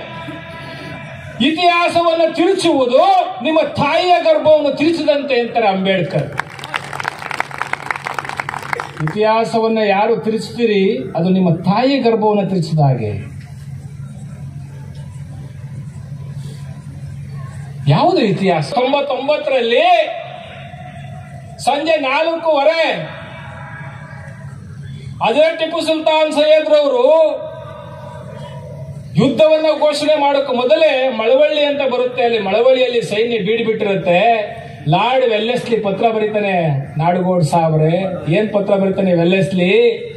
A: ಇತಿಹಾಸವನ್ನು ತಿರುಚುವುದು ನಿಮ್ಮ ತಾಯಿಯ ಗರ್ಭವನ್ನು ತಿರುಚಿದಂತೆ ಅಂತಾರೆ ಅಂಬೇಡ್ಕರ್ ಇತಿಹಾಸವನ್ನ ಯಾರು ತಿರುಚ್ತೀರಿ ಅದು ನಿಮ್ಮ ತಾಯಿ ಗರ್ಭವನ್ನು ತಿರುಚಿದ ಹಾಗೆ ಯಾವುದು ಇತಿಹಾಸ ತೊಂಬತ್ತೊಂಬತ್ತರಲ್ಲಿ ಸಂಜೆ ನಾಲ್ಕೂವರೆ ಅದೇ ಟಿಪ್ಪು ಸುಲ್ತಾನ್ ಸೈಯದ್ರವರು ಯುದ್ಧವನ್ನ ಘೋಷಣೆ ಮಾಡೋಕೆ ಮೊದಲೇ ಮಳವಳ್ಳಿ ಅಂತ ಬರುತ್ತೆ ಅಲ್ಲಿ ಮಳವಳ್ಳಿಯಲ್ಲಿ ಸೈನ್ಯ ಬೀಡಿ ಬಿಟ್ಟಿರುತ್ತೆ ಲಾರ್ಡ್ ವೆಲ್ಲೆಸ್ಲಿ ಪತ್ರ ಬರೀತಾನೆ ನಾಡುಗೋಡ್ ಸಾಬ್ರೆ ಏನ್ ಪತ್ರ ಬರೀತಾನೆ ವೆಲ್ಲೆಸ್ಲಿ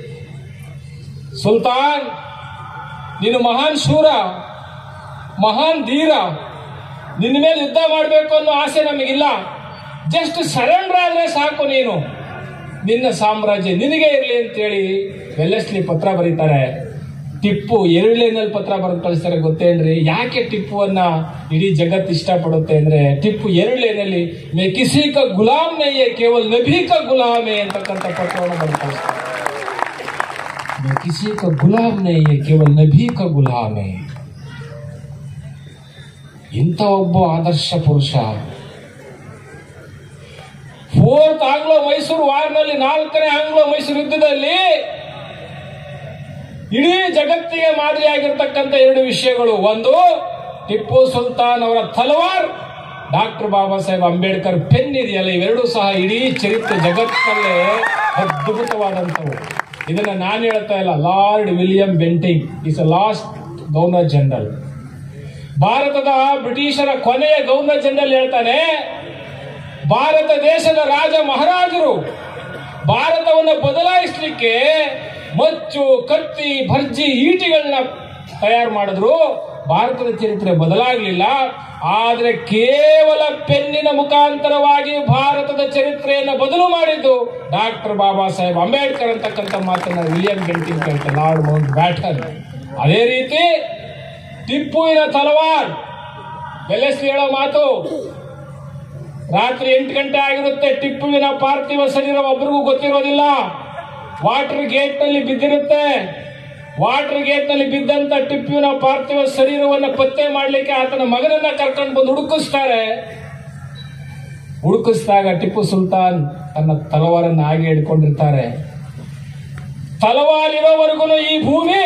A: ಸುಲ್ತಾನ್ ನೀನು ಮಹಾನ್ ಶೂರ ಮಹಾನ್ ಧೀರ ನಿನ್ನ ಮೇಲೆ ಯುದ್ಧ ಮಾಡಬೇಕು ಅನ್ನೋ ಆಸೆ ನಮಗಿಲ್ಲ ಜಸ್ಟ್ ಸರೆಂಡರ್ ಆದ್ರೆ ಸಾಕು ನೀನು ನಿನ್ನ ಸಾಮ್ರಾಜ್ಯ ನಿನಗೆ ಇರಲಿ ಅಂತೇಳಿ ವೆಲ್ಲೆಸ್ಲಿ ಪತ್ರ ಬರೀತಾರೆ ಟಿಪ್ಪು ಎರಡಲೇನಲ್ಲಿ ಪತ್ರ ಬರೆದು ಕಳಿಸ್ತಾರೆ ಗೊತ್ತೇನ್ರಿ ಯಾಕೆ ಟಿಪ್ಪುವನ್ನ ಇಡೀ ಜಗತ್ತು ಇಷ್ಟಪಡುತ್ತೆ ಅಂದ್ರೆ ಟಿಪ್ಪು ಎರಡಲೇನಲ್ಲಿ ಮೇ ಕಿಸಿ ಕ ಗುಲಾಮ್ ನಯ್ಯೆ ಕೇವಲ ನಬಿ ಕ ಗುಲಾಮೆ ಅಂತಕ್ಕಂಥ ಪತ್ರವನ್ನು ಬರೆದು ಕಳಿಸ್ತಾರೆ ಮೇ ಕಿಸಿ ಕ ಗುಲಾಮ್ ನಯ್ಯೆ ಕೇವಲ ನಬಿ ಕ ಗುಲಾಮೆ ಇಂಥ ಒಬ್ಬ ಆದರ್ಶ ಪುರುಷ ಫೋರ್ತ್ ಆಂಗ್ಲೋ ಮೈಸೂರು ವಾರ್ನಲ್ಲಿ ನಾಲ್ಕನೇ ಆಂಗ್ಲೋ ಮೈಸೂರು ಯುದ್ಧದಲ್ಲಿ ಇಡೀ ಜಗತ್ತಿಗೆ ಮಾದರಿಯಾಗಿರ್ತಕ್ಕಂಥ ಎರಡು ವಿಷಯಗಳು ಒಂದು ಟಿಪ್ಪು ಸುಲ್ತಾನ್ ಅವರ ತಲವಾರ್ ಡಾಕ್ಟರ್ ಬಾಬಾ ಸಾಹೇಬ್ ಅಂಬೇಡ್ಕರ್ ಪೆನ್ ಇದೆಯಲ್ಲ ಇವೆರಡೂ ಸಹ ಇಡೀ ಚರಿತ್ರೆ ಜಗತ್ತಲ್ಲೇ ಅದ್ಭುತವಾದಂಥವು ಇದನ್ನ ನಾನು ಹೇಳ್ತಾ ಇಲ್ಲ Lord William Bentinck is a last governor general ಭಾರತದ ಬ್ರಿಟಿಷರ ಕೊನೆಯ ಗವರ್ನರ್ ಜನರಲ್ ಹೇಳ್ತಾನೆ ಭಾರತ ದೇಶದ ರಾಜ ಮಹಾರಾಜರು ಭಾರತವನ್ನು ಬದಲಾಯಿಸಲಿಕ್ಕೆ ಮಚ್ಚು ಕತ್ತಿ ಭರ್ಜಿ ಈಟಿಗಳನ್ನ ತಯಾರು ಮಾಡಿದ್ರು ಭಾರತದ ಚರಿತ್ರೆ ಬದಲಾಗಲಿಲ್ಲ ಆದರೆ ಕೇವಲ ಪೆನ್ನಿನ ಮುಖಾಂತರವಾಗಿ ಭಾರತದ ಚರಿತ್ರೆಯನ್ನು ಬದಲು ಮಾಡಿದ್ದು ಡಾಕ್ಟರ್ ಬಾಬಾ ಸಾಹೇಬ್ ಅಂಬೇಡ್ಕರ್ ಅಂತಕ್ಕಂಥ ಮಾತನ್ನ ವಿಲಿಯಂ ಬೆಂಟಿಂಗ್ ಹೇಳ್ತಾರೆ ಲಾರ್ಡ್ ಮೌಂಟ್ ಬ್ಯಾಟನ್ ಅದೇ ರೀತಿ ಟಿಪ್ಪುವಿನ ತಲವಾರ್ ಬೆಲೆಸ್ಲಿ ಹೇಳೋ ಮಾತು ರಾತ್ರಿ ಎಂಟು ಗಂಟೆ ಆಗಿರುತ್ತೆ ಟಿಪ್ಪುವಿನ ಪಾರ್ಥಿವ ಶರೀರ ಒಬ್ಬರಿಗೂ ಗೊತ್ತಿರೋದಿಲ್ಲ ವಾಟರ್ ಗೇಟ್ ನಲ್ಲಿ ಬಿದ್ದಿರುತ್ತೆ ವಾಟರ್ ಗೇಟ್ ನಲ್ಲಿ ಬಿದ್ದಂತ ಟಿಪ್ಪುವಿನ ಪಾರ್ಥಿವ ಶರೀರವನ್ನು ಪತ್ತೆ ಮಾಡಲಿಕ್ಕೆ ಆತನ ಮಗನನ್ನ ಕರ್ಕೊಂಡು ಬಂದು ಹುಡುಕಿಸ್ತಾರೆ ಹುಡುಕಿಸಿದಾಗ ಟಿಪ್ಪು ಸುಲ್ತಾನ್ ತನ್ನ ತಲವಾರನ್ನು ಹಾಗೆ ಹಿಡ್ಕೊಂಡಿರ್ತಾರೆ ತಲವಾರಿರೋವರೆಗೂ ಈ ಭೂಮಿ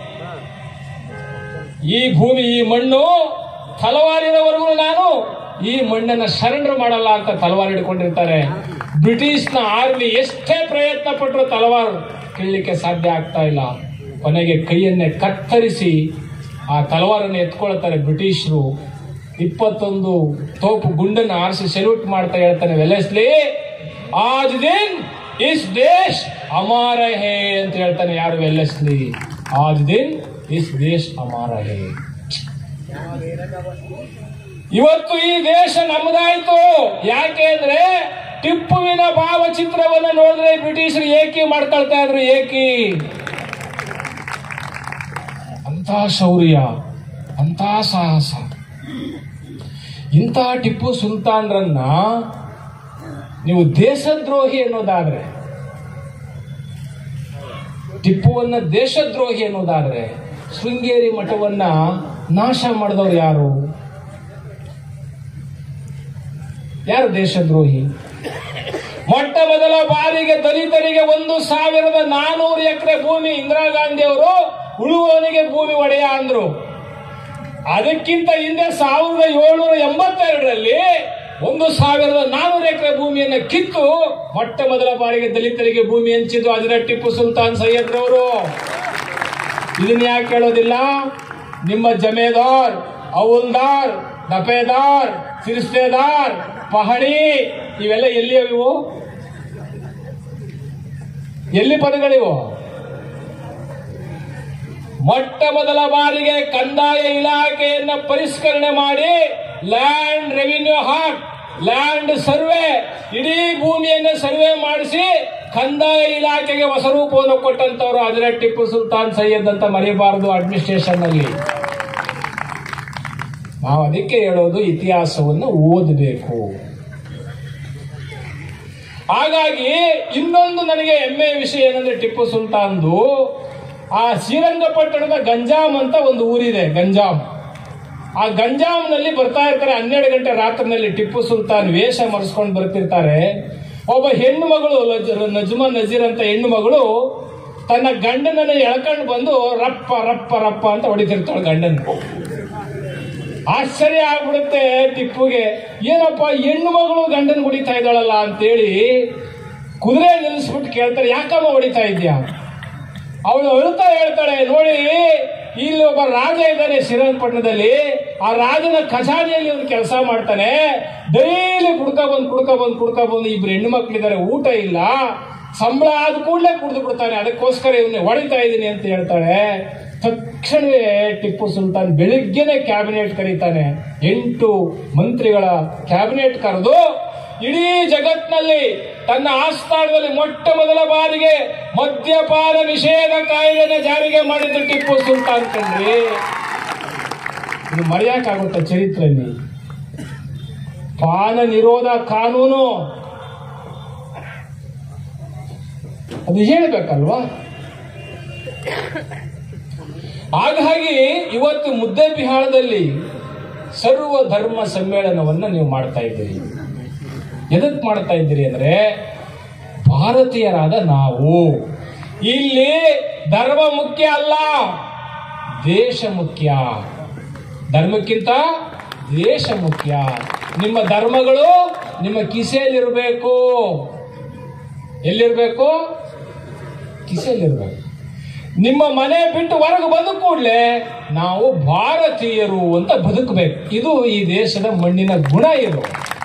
A: ಈ ಭೂಮಿ ಈ ಮಣ್ಣು ತಲವಾರಿರೋವರೆಗೂ ನಾನು ಈ ಮಣ್ಣನ್ನ ಸರೆಂಡರ್ ಮಾಡಲ್ಲ ಅಂತ ತಲವಾರು ಹಿಡ್ಕೊಂಡಿರ್ತಾರೆ ಬ್ರಿಟಿಷ್ನ ಆರ್ಮಿ ಎಷ್ಟೇ ಪ್ರಯತ್ನ ಪಟ್ಟರು ತಲವಾರು ಕೀಳಲಿಕ್ಕೆ ಸಾಧ್ಯ ಆಗ್ತಾ ಇಲ್ಲ ಕೊನೆಗೆ ಕೈಯನ್ನೇ ಕತ್ತರಿಸಿ ಆ ತಲವಾರನ್ನು ಎತ್ಕೊಳ್ತಾರೆ ಬ್ರಿಟಿಷರು ಇಪ್ಪತ್ತೊಂದು ತೋಪು ಗುಂಡನ್ನು ಆರಿಸಿ ಸೆಲ್ಯೂಟ್ ಮಾಡ್ತಾ ಹೇಳ್ತಾನೆ ವೆಲೆಸ್ಲಿ ಆಜ್ ದಿನ್ ಇಸ್ ದೇಶ್ ಅಮಾರ ಹೇ ಅಂತ ಹೇಳ್ತಾನೆ ಯಾರು ವೆಲ್ಲೆಸ್ಲಿ ಆಜ್ ದಿನ್ ಇಸ್ ದೇಶ್ ಅಮಾರ ಹೇ ಇವತ್ತು ಈ ದೇಶ ನಮ್ಮದಾಯ್ತು ಯಾಕೆ ಅಂದ್ರೆ ಟಿಪ್ಪುವಿನ ಭಾವಚಿತ್ರವನ್ನು ನೋಡಿದ್ರೆ ಬ್ರಿಟಿಷರು ಏಕಿ ಮಾಡ್ಕೊಳ್ತಾ ಇದ್ರು ಏಕಿ ಅಂತ ಶೌರ್ಯ ಅಂತ ಸಾಹಸ ಇಂತಹ ಟಿಪ್ಪು ಸುಲ್ತಾನ್ರನ್ನ ನೀವು ದೇಶದ್ರೋಹಿ ಅನ್ನೋದಾದ್ರೆ ಟಿಪ್ಪುವನ್ನ ದೇಶದ್ರೋಹಿ ಅನ್ನೋದಾದ್ರೆ ಶೃಂಗೇರಿ ಮಠವನ್ನ ನಾಶ ಮಾಡಿದವರು ಯಾರು ಯಾರು ದೇಶದ್ರೋಹಿ ಮೊಟ್ಟ ಮೊದಲ ಬಾರಿಗೆ ದಲಿತರಿಗೆ ಒಂದು ಸಾವಿರದ ನಾನೂರು ಎಕರೆ ಭೂಮಿ ಇಂದಿರಾ ಗಾಂಧಿ ಅವರು ಉಳುವವನಿಗೆ ಭೂಮಿ ಒಡೆಯ ಅಂದ್ರು ಅದಕ್ಕಿಂತ ಹಿಂದೆ ಸಾವಿರದ ಏಳ್ನೂರ ಎಂಬತ್ತೆರಡರಲ್ಲಿ ಒಂದು ಸಾವಿರದ ನಾನೂರು ಎಕರೆ ಭೂಮಿಯನ್ನು ಕಿತ್ತು ಮೊಟ್ಟ ಮೊದಲ ಬಾರಿಗೆ ದಲಿತರಿಗೆ ಭೂಮಿ ಹಂಚಿದ್ದು ಅದರ ಟಿಪ್ಪು ಸುಲ್ತಾನ್ ಸೈಯದ್ರವರು ಇದನ್ನ ಯಾಕೆ ಹೇಳೋದಿಲ್ಲ ನಿಮ್ಮ ಜಮೇದಾರ್ ಅವಲ್ದಾರ್ ದಪೇದಾರ್ ಸಿರಿಸ್ತೆದಾರ್ ಪಹಣಿ ಇವೆಲ್ಲ ಎಲ್ಲಿ ಇವು ಎಲ್ಲಿ ಪದಗಳಿವು ಮೊಟ್ಟ ಮೊದಲ ಬಾರಿಗೆ ಕಂದಾಯ ಇಲಾಖೆಯನ್ನ ಪರಿಷ್ಕರಣೆ ಮಾಡಿ ಲ್ಯಾಂಡ್ ರೆವಿನ್ಯೂ ಹಾಕ್ ಲ್ಯಾಂಡ್ ಸರ್ವೆ ಇಡೀ ಭೂಮಿಯನ್ನು ಸರ್ವೆ ಮಾಡಿಸಿ ಕಂದಾಯ ಇಲಾಖೆಗೆ ಹೊಸ ರೂಪವನ್ನು ಕೊಟ್ಟಂತವರು ಅದರ ಟಿಪ್ಪು ಸುಲ್ತಾನ್ ಸೈಯದ್ ಅಂತ ಮರಿಬಾರದು ಅಡ್ಮಿನಿಸ್ಟ್ರೇಷನ್ ನಲ್ಲಿ ನಾವು ಅದಕ್ಕೆ ಹೇಳೋದು ಇತಿಹಾಸವನ್ನು ಓದಬೇಕು ಹಾಗಾಗಿ ಇನ್ನೊಂದು ನನಗೆ ಹೆಮ್ಮೆಯ ವಿಷಯ ಏನಂದ್ರೆ ಟಿಪ್ಪು ಸುಲ್ತಾನ್ದು ಆ ಶ್ರೀರಂಗಪಟ್ಟಣದ ಗಂಜಾಮ್ ಅಂತ ಒಂದು ಊರಿದೆ ಗಂಜಾಮ್ ಆ ಗಂಜಾಮ್ನಲ್ಲಿ ಬರ್ತಾ ಇರ್ತಾರೆ ಹನ್ನೆರಡು ಗಂಟೆ ರಾತ್ರಿನಲ್ಲಿ ಟಿಪ್ಪು ಸುಲ್ತಾನ್ ವೇಷ ಮರೆಸ್ಕೊಂಡು ಬರ್ತಿರ್ತಾರೆ ಒಬ್ಬ ಹೆಣ್ಣು ಮಗಳು ಲಜ್- ನಜ್ಮಾ ನಜೀರ್ ಅಂತ ಹೆಣ್ಣು ಮಗಳು ತನ್ನ ಗಂಡನನ್ನ ಎಳ್ಕೊಂಡು ಬಂದು ರಪ್ಪ ರಪ್ಪ ರಪ್ಪ ಅಂತ ಹೊಡಿತಿರ್ತಾಳೆ ಗಂಡನ ಆಶ್ಚರ್ಯ ಆಗ್ಬಿಡುತ್ತೆ ಟಿಪ್ಪುಗೆ ಏನಪ್ಪ ಹೆಣ್ಣು ಮಗಳು ಗಂಡನ ಹೊಡಿತಾ ಇದ್ದಾಳಲ್ಲ ಅಂತೇಳಿ ಕುದುರೆ ನಿಲ್ಲಿಸ್ಬಿಟ್ಟು ಕೇಳ್ತಾರೆ ಯಾಕಮ್ಮ ಹೊಡಿತಾ ಇದ್ಯಾ ಅವಳು ಅಳ್ತಾ ಹೇಳ್ತಾಳೆ ನೋಡಿ ಇಲ್ಲಿ ಒಬ್ಬ ರಾಜ ಇದ್ದಾನೆ ಶ್ರೀರಂಗಪಟ್ಟಣದಲ್ಲಿ ಆ ರಾಜನ ಖಜಾನೆಯಲ್ಲಿ ಒಂದು ಕೆಲಸ ಮಾಡ್ತಾನೆ ಡೈಲಿ ಕುಡ್ಕ ಬಂದು ಕುಡ್ಕ ಬಂದು ಕುಡ್ಕ ಬಂದು ಇಬ್ರು ಹೆಣ್ಣು ಮಕ್ಳಿದ್ದಾರೆ ಊಟ ಇಲ್ಲ ಸಂಬಳ ಆದ ಕೂಡಲೇ ಕುಡಿದು ಬಿಡ್ತಾನೆ ಅದಕ್ಕೋಸ್ಕರ ಇವನ್ನ ಹೊಡಿತಾ ಇದ್ದೀನಿ ಅಂತ ಹೇಳ್ತಾಳೆ ತಕ್ಷಣವೇ ಟಿಪ್ಪು ಸುಲ್ತಾನ್ ಬೆಳಿಗ್ಗೆನೆ ಕ್ಯಾಬಿನೆಟ್ ಕರೀತಾನೆ ಎಂಟು ಮಂತ್ರಿಗಳ ಕ್ಯಾಬಿನೆಟ್ ಕರೆದು ಇಡೀ ಜಗತ್ನಲ್ಲಿ ತನ್ನ ಆಸ್ಥಾನದಲ್ಲಿ ಮೊಟ್ಟ ಮೊದಲ ಬಾರಿಗೆ ಮದ್ಯಪಾನ ನಿಷೇಧ ಕಾಯ್ದೆನ ಜಾರಿಗೆ ಮಾಡಿದ್ದು ಟಿಪ್ಪು ಸುಲ್ತಾನ್ ಕಣ್ರಿ ಇದು ಮರೆಯಕ್ಕಾಗುತ್ತ ಚರಿತ್ರೆಯಲ್ಲಿ ಪಾನ ನಿರೋಧ ಕಾನೂನು ಅದು ಹೇಳ್ಬೇಕಲ್ವಾ ಹಾಗಾಗಿ ಇವತ್ತು ಮುದ್ದೆ ಬಿಹಾರದಲ್ಲಿ ಸರ್ವ ಧರ್ಮ ಸಮ್ಮೇಳನವನ್ನ ನೀವು ಮಾಡ್ತಾ ಇದ್ದೀರಿ ಎದಕ್ ಮಾಡ್ತಾ ಇದ್ದೀರಿ ಅಂದ್ರೆ ಭಾರತೀಯರಾದ ನಾವು ಇಲ್ಲಿ ಧರ್ಮ ಮುಖ್ಯ ಅಲ್ಲ ದೇಶ ಮುಖ್ಯ ಧರ್ಮಕ್ಕಿಂತ ದೇಶ ಮುಖ್ಯ ನಿಮ್ಮ ಧರ್ಮಗಳು ನಿಮ್ಮ ಕಿಸೆಯಲ್ಲಿರಬೇಕು ಎಲ್ಲಿರ್ಬೇಕು ಕಿಸೆಯಲ್ಲಿರ್ಬೇಕು ನಿಮ್ಮ ಮನೆ ಬಿಟ್ಟು ಹೊರಗೆ ಬಂದ ಕೂಡಲೇ ನಾವು ಭಾರತೀಯರು ಅಂತ ಬದುಕಬೇಕು ಇದು ಈ ದೇಶದ ಮಣ್ಣಿನ ಗುಣ ಇದು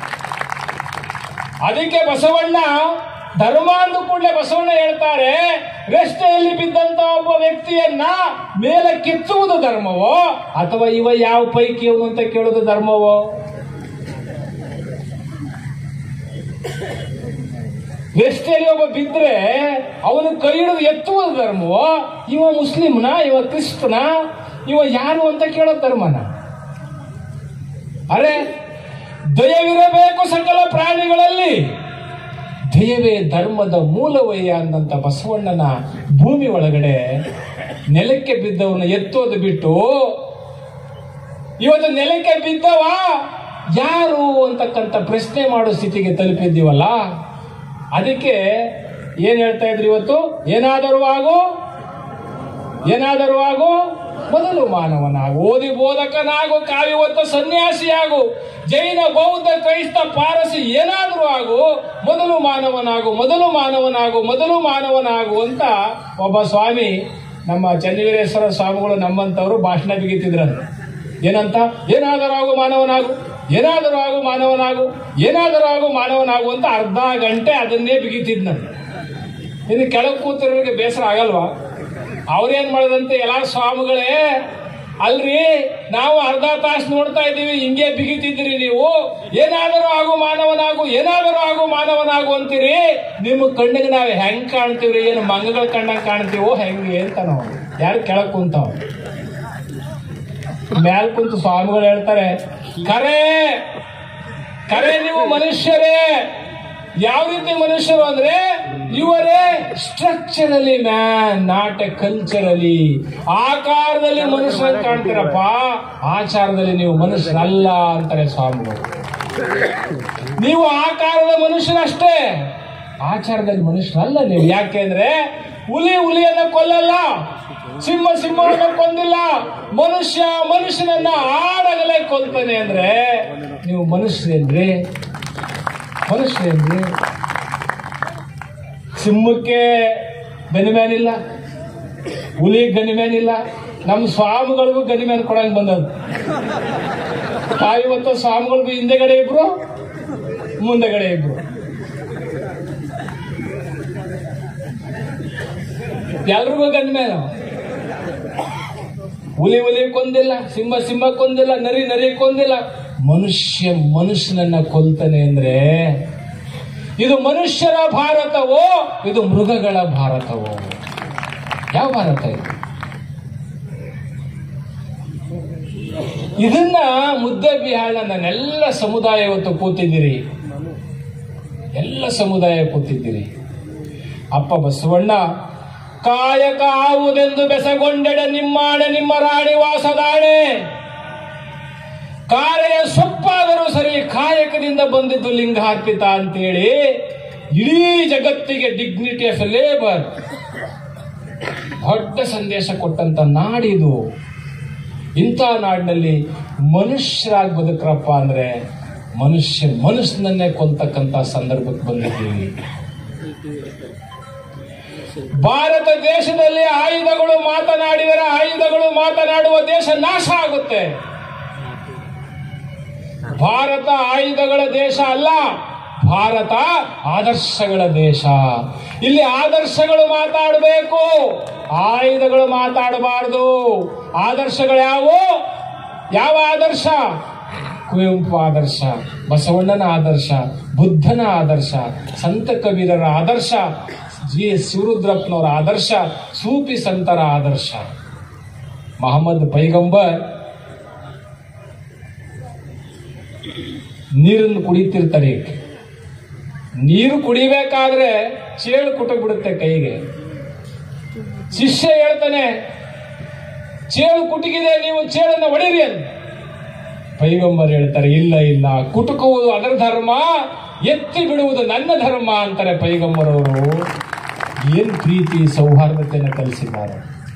A: ಅದಕ್ಕೆ ಬಸವಣ್ಣ ಧರ್ಮ ಅಂದ ಕೂಡಲೇ ಬಸವಣ್ಣ ಹೇಳ್ತಾರೆ ರಸ್ತೆಯಲ್ಲಿ ಬಿದ್ದಂತ ಒಬ್ಬ ವ್ಯಕ್ತಿಯನ್ನ ಮೇಲೆ ಕಿತ್ತುವುದು ಧರ್ಮವೋ ಅಥವಾ ಇವ ಯಾವ ಪೈಕಿಯವನು ಅಂತ ಕೇಳೋದು ಧರ್ಮವೋ ರಸ್ತೆಯಲ್ಲಿ ಒಬ್ಬ ಬಿದ್ರೆ ಅವನು ಕೈ ಹಿಡಿದು ಎತ್ತುವುದು ಧರ್ಮವೋ ಇವ ಮುಸ್ಲಿಮ್ನ ಇವ ಕ್ರಿಸ್ತನ ಇವ ಯಾರು ಅಂತ ಕೇಳೋದು ಧರ್ಮನ ಅರೆ ದಯವಿರಬೇಕು ಸಕಲ ಪ್ರಾಣಿಗಳಲ್ಲಿ ದಯವೇ ಧರ್ಮದ ಮೂಲವಯ್ಯ ಅಂದಂತ ಬಸವಣ್ಣನ ಭೂಮಿ ಒಳಗಡೆ ನೆಲಕ್ಕೆ ಬಿದ್ದವನ್ನ ಎತ್ತೋದು ಬಿಟ್ಟು ಇವತ್ತು ನೆಲಕ್ಕೆ ಬಿದ್ದವ ಯಾರು ಅಂತಕ್ಕಂಥ ಪ್ರಶ್ನೆ ಮಾಡೋ ಸ್ಥಿತಿಗೆ ತಲುಪಿದ್ದೀವಲ್ಲ ಅದಕ್ಕೆ ಏನ್ ಹೇಳ್ತಾ ಇದ್ರಿ ಇವತ್ತು ಏನಾದರೂ ಆಗು ಏನಾದರೂ ಆಗು ಮೊದಲು ಮಾನವನಾಗು ಓದಿ ಬೋಧಕನಾಗು ಕಾವ್ಯವತ್ತ ಸನ್ಯಾಸಿಯಾಗು ಜೈನ ಬೌದ್ಧ ಕ್ರೈಸ್ತ ಪಾರಸಿ ಏನಾದರೂ ಆಗು ಮೊದಲು ಮಾನವನಾಗು ಮೊದಲು ಮಾನವನಾಗು ಮೊದಲು ಮಾನವನಾಗು ಅಂತ ಒಬ್ಬ ಸ್ವಾಮಿ ನಮ್ಮ ಚನ್ನವೀರೇಶ್ವರ ಸ್ವಾಮಿಗಳು ನಮ್ಮಂತವರು ಭಾಷಣ ಬಿಗಿತಿದ್ರಂತೆ ಏನಂತ ಏನಾದರೂ ಆಗು ಮಾನವನಾಗು ಏನಾದರೂ ಆಗು ಮಾನವನಾಗು ಏನಾದರೂ ಆಗು ಮಾನವನಾಗು ಅಂತ ಅರ್ಧ ಗಂಟೆ ಅದನ್ನೇ ಬಿಗಿತಿದ್ನಂತೆ ಇನ್ನು ಕೆಳಗೆ ಕೂತಿರೋರಿಗೆ ಬೇಸರ ಆಗಲ್ವಾ ಅವ್ರೇನ್ ಮಾಡದಂತೆ ಎಲ್ಲ ಸ್ವಾಮಿಗಳೇ ಅಲ್ರಿ ನಾವು ಅರ್ಧ ತಾಸು ನೋಡ್ತಾ ಇದ್ದೀವಿ ಹಿಂಗೆ ಬಿಗಿತಿದ್ದೀರಿ ನೀವು ಏನಾದರೂ ಆಗು ಮಾನವನಾಗು ಏನಾದರೂ ಆಗು ಮಾನವನಾಗು ಅಂತೀರಿ ನಿಮ್ಮ ಕಣ್ಣಿಗೆ ನಾವು ಹೆಂಗ್ ಕಾಣ್ತೀವ್ರಿ ಏನು ಮಂಗಗಳ ಕಣ್ಣಂಗ್ ಕಾಣ್ತೀವೋ ಹೆಂಗೆ ಅಂತ ನಾವು ಯಾರು ಕೆಳಗ್ ಕುಂತಾವ ಮ್ಯಾಲ್ ಕುಂತು ಸ್ವಾಮಿಗಳು ಹೇಳ್ತಾರೆ ಕರೆ ಕರೆ ನೀವು ಮನುಷ್ಯರೇ ಯಾವ ರೀತಿ ಮನುಷ್ಯರು ಅಂದ್ರೆ ಇವರೇ structurally man not a culturally ಆಕಾರದಲ್ಲಿ ಮನುಷ್ಯರ ಕಾಣ್ತೀರಪ್ಪ ಆಚಾರದಲ್ಲಿ ನೀವು ಮನುಷ್ಯರಲ್ಲ ಅಂತಾರೆ ಸ್ವಾಮಿಗಳು ನೀವು ಆಕಾರದ ಮನುಷ್ಯರಷ್ಟೇ ಆಚಾರದಲ್ಲಿ ಮನುಷ್ಯರಲ್ಲ ನೀವು ಯಾಕೆಂದ್ರೆ ಹುಲಿ ಹುಲಿಯನ್ನ ಕೊಲ್ಲಲ್ಲ ಸಿಂಹ ಸಿಂಹವನ್ನ ಕೊಂದಿಲ್ಲ ಮನುಷ್ಯ ಮನುಷ್ಯನನ್ನ ಆಡಗಲೇ ಕೊಲ್ತಾನೆ ಅಂದ್ರೆ ನೀವು ಮನುಷ್ಯರೇನ್ರಿ ಮನುಷ್ಯರೇನ್ರಿ ಸಿಂಹಕ್ಕೆ ಗನಿಮ್ಯಾನಿಲ್ಲ ಹುಲಿ ಗನಿಮ್ಯಾನಿಲ್ಲ ನಮ್ಮ ಸ್ವಾಮಿಗಳಿಗೂ ಗನಿಮ್ಯಾನ್ ಕೊಡಂಗ್ ಬಂದದ್ದು ಇವತ್ತು ಸ್ವಾಮಿಗಳಿಗೂ ಹಿಂದೆಗಡೆ ಇಬ್ರು ಮುಂದೆಗಡೆ ಇಬ್ರು ಎಲ್ರಿಗೂ ಗನ್ಮ್ಯಾನ ಹುಲಿ ಹುಲಿ ಕೊಂದಿಲ್ಲ ಸಿಂಹ ಸಿಂಹ ಕೊಂದಿಲ್ಲ ನರಿ ನರಿ ಕೊಂದಿಲ್ಲ ಮನುಷ್ಯ ಮನುಷ್ಯನನ್ನ ಕೊಲ್ತಾನೆ ಅಂದ್ರೆ ಇದು ಮನುಷ್ಯರ ಭಾರತವೋ ಇದು ಮೃಗಗಳ ಭಾರತವೋ ಯಾವ ಭಾರತ ಇದು ಇದನ್ನ ಮುದ್ದೆ ಬಿಹಾಳ ನನ್ನೆಲ್ಲ ಸಮುದಾಯ ಇವತ್ತು ಕೂತಿದ್ದೀರಿ ಎಲ್ಲ ಸಮುದಾಯ ಕೂತಿದ್ದೀರಿ ಅಪ್ಪ ಬಸವಣ್ಣ ಕಾಯಕ ಆವುದೆಂದು ಬೆಸಗೊಂಡೆಡ ನಿಮ್ಮಾಣೆ ನಿಮ್ಮ ರಾಣಿ ವಾಸದಾಣೆ ಕಾರ್ಯ ಸೊಪ್ಪಾದರೂ ಸರಿ ಕಾಯಕದಿಂದ ಬಂದಿದ್ದು ಲಿಂಗಾರ್ಪಿತ ಅಂತೇಳಿ ಇಡೀ ಜಗತ್ತಿಗೆ ಡಿಗ್ನಿಟಿ ಆಫ್ ಲೇಬರ್ ದೊಡ್ಡ ಸಂದೇಶ ಕೊಟ್ಟಂತ ನಾಡಿದು ಇಂಥ ನಾಡಿನಲ್ಲಿ ಮನುಷ್ಯರಾಗಿ ಬದುಕ್ರಪ್ಪ ಅಂದ್ರೆ ಮನುಷ್ಯ ಮನಸ್ಸನ್ನೇ ಕೊಲ್ತಕ್ಕಂತ ಸಂದರ್ಭಕ್ಕೆ ಬಂದಿದ್ದೀವಿ ಭಾರತ ದೇಶದಲ್ಲಿ ಆಯುಧಗಳು ಮಾತನಾಡಿದರೆ ಆಯುಧಗಳು ಮಾತನಾಡುವ ದೇಶ ನಾಶ ಆಗುತ್ತೆ ಭಾರತ ಆಯುಧಗಳ ದೇಶ ಅಲ್ಲ ಭಾರತ ಆದರ್ಶಗಳ ದೇಶ ಇಲ್ಲಿ ಆದರ್ಶಗಳು ಮಾತಾಡಬೇಕು ಆಯುಧಗಳು ಮಾತಾಡಬಾರದು ಆದರ್ಶಗಳು ಯಾವುವು ಯಾವ ಆದರ್ಶ ಕುವೆಂಪು ಆದರ್ಶ ಬಸವಣ್ಣನ ಆದರ್ಶ ಬುದ್ಧನ ಆದರ್ಶ ಸಂತ ಕಬೀರರ ಆದರ್ಶ ಜಿ ಎಸ್ ಶಿವರುದ್ರಪ್ಪನವರ ಆದರ್ಶ ಸೂಫಿ ಸಂತರ ಆದರ್ಶ ಮಹಮ್ಮದ್ ಪೈಗಂಬರ್ ನೀರನ್ನು ಕುಡಿತಿರ್ತಾರೆ ನೀರು ಕುಡಿಬೇಕಾದ್ರೆ ಚೇಳು ಕುಟಕ್ ಬಿಡುತ್ತೆ ಕೈಗೆ ಶಿಷ್ಯ ಹೇಳ್ತಾನೆ ಚೇಳು ಕುಟುಕಿದೆ ನೀವು ಚೇಳನ್ನು ಹೊಡೀರಿ ಅಂತ ಪೈಗಂಬರ್ ಹೇಳ್ತಾರೆ ಇಲ್ಲ ಇಲ್ಲ ಕುಟುಕುವುದು ಅದರ ಧರ್ಮ ಎತ್ತಿ ಬಿಡುವುದು ನನ್ನ ಧರ್ಮ ಅಂತಾರೆ ಪೈಗಂಬರ್ ಅವರು ಏನ್ ಪ್ರೀತಿ ಸೌಹಾರ್ದತೆಯನ್ನು ಕಲಿಸಿದ್ದಾರೆ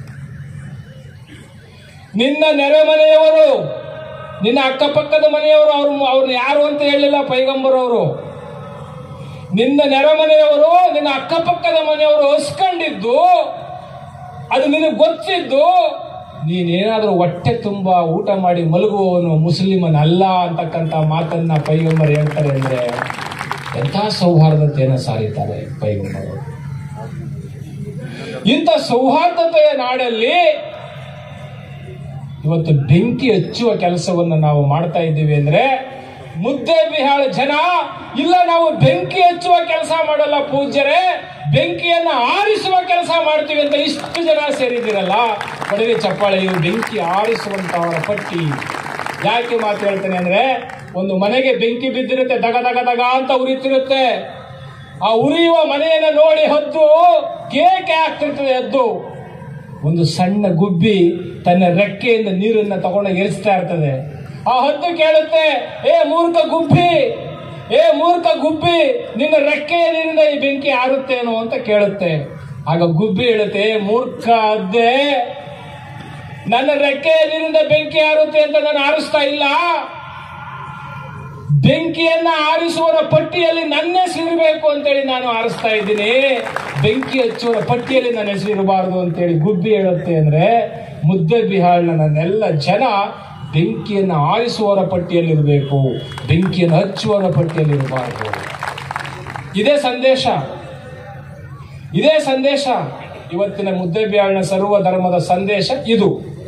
A: ನಿನ್ನ ನೆರೆಮನೆಯವರು ನಿನ್ನ ಅಕ್ಕಪಕ್ಕದ ಮನೆಯವರು ಅವ್ರು ಅವ್ರನ್ನ ಯಾರು ಅಂತ ಹೇಳಿಲ್ಲ ಪೈಗಂಬರ್ ಅವರು ನಿನ್ನ ನೆರೆಮನೆಯವರು ನಿನ್ನ ಅಕ್ಕಪಕ್ಕದ ಮನೆಯವರು ಹೊಸ್ಕೊಂಡಿದ್ದು ಅದು ನಿನಗೆ ಗೊತ್ತಿದ್ದು ನೀನೇನಾದ್ರೂ ಹೊಟ್ಟೆ ತುಂಬ ಊಟ ಮಾಡಿ ಮಲಗುವವನು ಮುಸ್ಲಿಮನಲ್ಲ ಅಂತಕ್ಕಂಥ ಮಾತನ್ನ ಪೈಗಂಬರ್ ಹೇಳ್ತಾರೆ ಅಂದ್ರೆ ಎಂಥ ಸೌಹಾರ್ದತೆಯನ್ನು ಸಾರಿದ್ದಾರೆ ಪೈಗಂಬರು ಇಂಥ ಸೌಹಾರ್ದತೆಯ ನಾಡಲ್ಲಿ ಇವತ್ತು ಬೆಂಕಿ ಹಚ್ಚುವ ಕೆಲಸವನ್ನು ನಾವು ಮಾಡ್ತಾ ಇದ್ದೀವಿ ಅಂದ್ರೆ ಮುದ್ದೆ ಬಿಹಾಳ ಜನ ಇಲ್ಲ ನಾವು ಬೆಂಕಿ ಹಚ್ಚುವ ಕೆಲಸ ಮಾಡಲ್ಲ ಪೂಜ್ಯರೇ ಬೆಂಕಿಯನ್ನ ಆರಿಸುವ ಕೆಲಸ ಮಾಡ್ತೀವಿ ಅಂತ ಇಷ್ಟು ಜನ ಸೇರಿದಿರಲ್ಲ ಕೊಡಲಿ ಚಪ್ಪಾಳೆ ಇವು ಬೆಂಕಿ ಆರಿಸುವಂತವರ ಪಟ್ಟಿ ಯಾಕೆ ಮಾತು ಹೇಳ್ತೇನೆ ಅಂದ್ರೆ ಒಂದು ಮನೆಗೆ ಬೆಂಕಿ ಬಿದ್ದಿರುತ್ತೆ ದಗ ದಗ ದಗ ಅಂತ ಉರಿತಿರುತ್ತೆ ಆ ಉರಿಯುವ ಮನೆಯನ್ನು ನೋಡಿ ಹದ್ದು ಕೇಕೆ ಆಗ್ತಿರ್ತದೆ ಹದ್ದು ಒಂದು ಸಣ್ಣ ಗುಬ್ಬಿ ತನ್ನ ರೆಕ್ಕೆಯಿಂದ ನೀರನ್ನ ತಗೊಂಡು ಎರಿಸ್ತಾ ಇರ್ತದೆ ಆ ಹದ್ದು ಕೇಳುತ್ತೆ ಏ ಮೂರ್ಖ ಗುಬ್ಬಿ ಏ ಮೂರ್ಖ ಗುಬ್ಬಿ ನಿನ್ನ ರೆಕ್ಕೆಯ ನೀರಿಂದ ಈ ಬೆಂಕಿ ಆರುತ್ತೇನೋ ಅಂತ ಕೇಳುತ್ತೆ ಆಗ ಗುಬ್ಬಿ ಹೇಳುತ್ತೆ "ಏ ಮೂರ್ಖ ಅದ್ದೆ ನನ್ನ ರೆಕ್ಕೆಯ ನೀರಿಂದ ಬೆಂಕಿ ಆರುತ್ತೆ ಅಂತ ನಾನು ಆರಿಸ್ತಾ ಇಲ್ಲ ಬೆಂಕಿಯನ್ನ ಆರಿಸುವವರ ಪಟ್ಟಿಯಲ್ಲಿ ನನ್ನ ಹೆಸರಿರಬೇಕು ಅಂತೇಳಿ ನಾನು ಆರಿಸ್ತಾ ಇದ್ದೀನಿ ಬೆಂಕಿ ಹಚ್ಚುವವರ ಪಟ್ಟಿಯಲ್ಲಿ ನನ್ನ ಹೆಸರಿರಬಾರದು ಅಂತೇಳಿ ಗುಬ್ಬಿ ಹೇಳುತ್ತೆ ಅಂದ್ರೆ ಮುದ್ದೆ ಬಿಹಾಳ್ನ ನನ್ನೆಲ್ಲ ಜನ ಬೆಂಕಿಯನ್ನು ಆರಿಸುವವರ ಪಟ್ಟಿಯಲ್ಲಿರಬೇಕು ಬೆಂಕಿಯನ್ನು ಹಚ್ಚುವವರ ಪಟ್ಟಿಯಲ್ಲಿರಬಾರದು ಇದೇ ಸಂದೇಶ ಇದೇ ಸಂದೇಶ ಇವತ್ತಿನ ಮುದ್ದೆ ಬಿಹಾಳ್ನ ಸರ್ವ ಧರ್ಮದ ಸಂದೇಶ ಇದು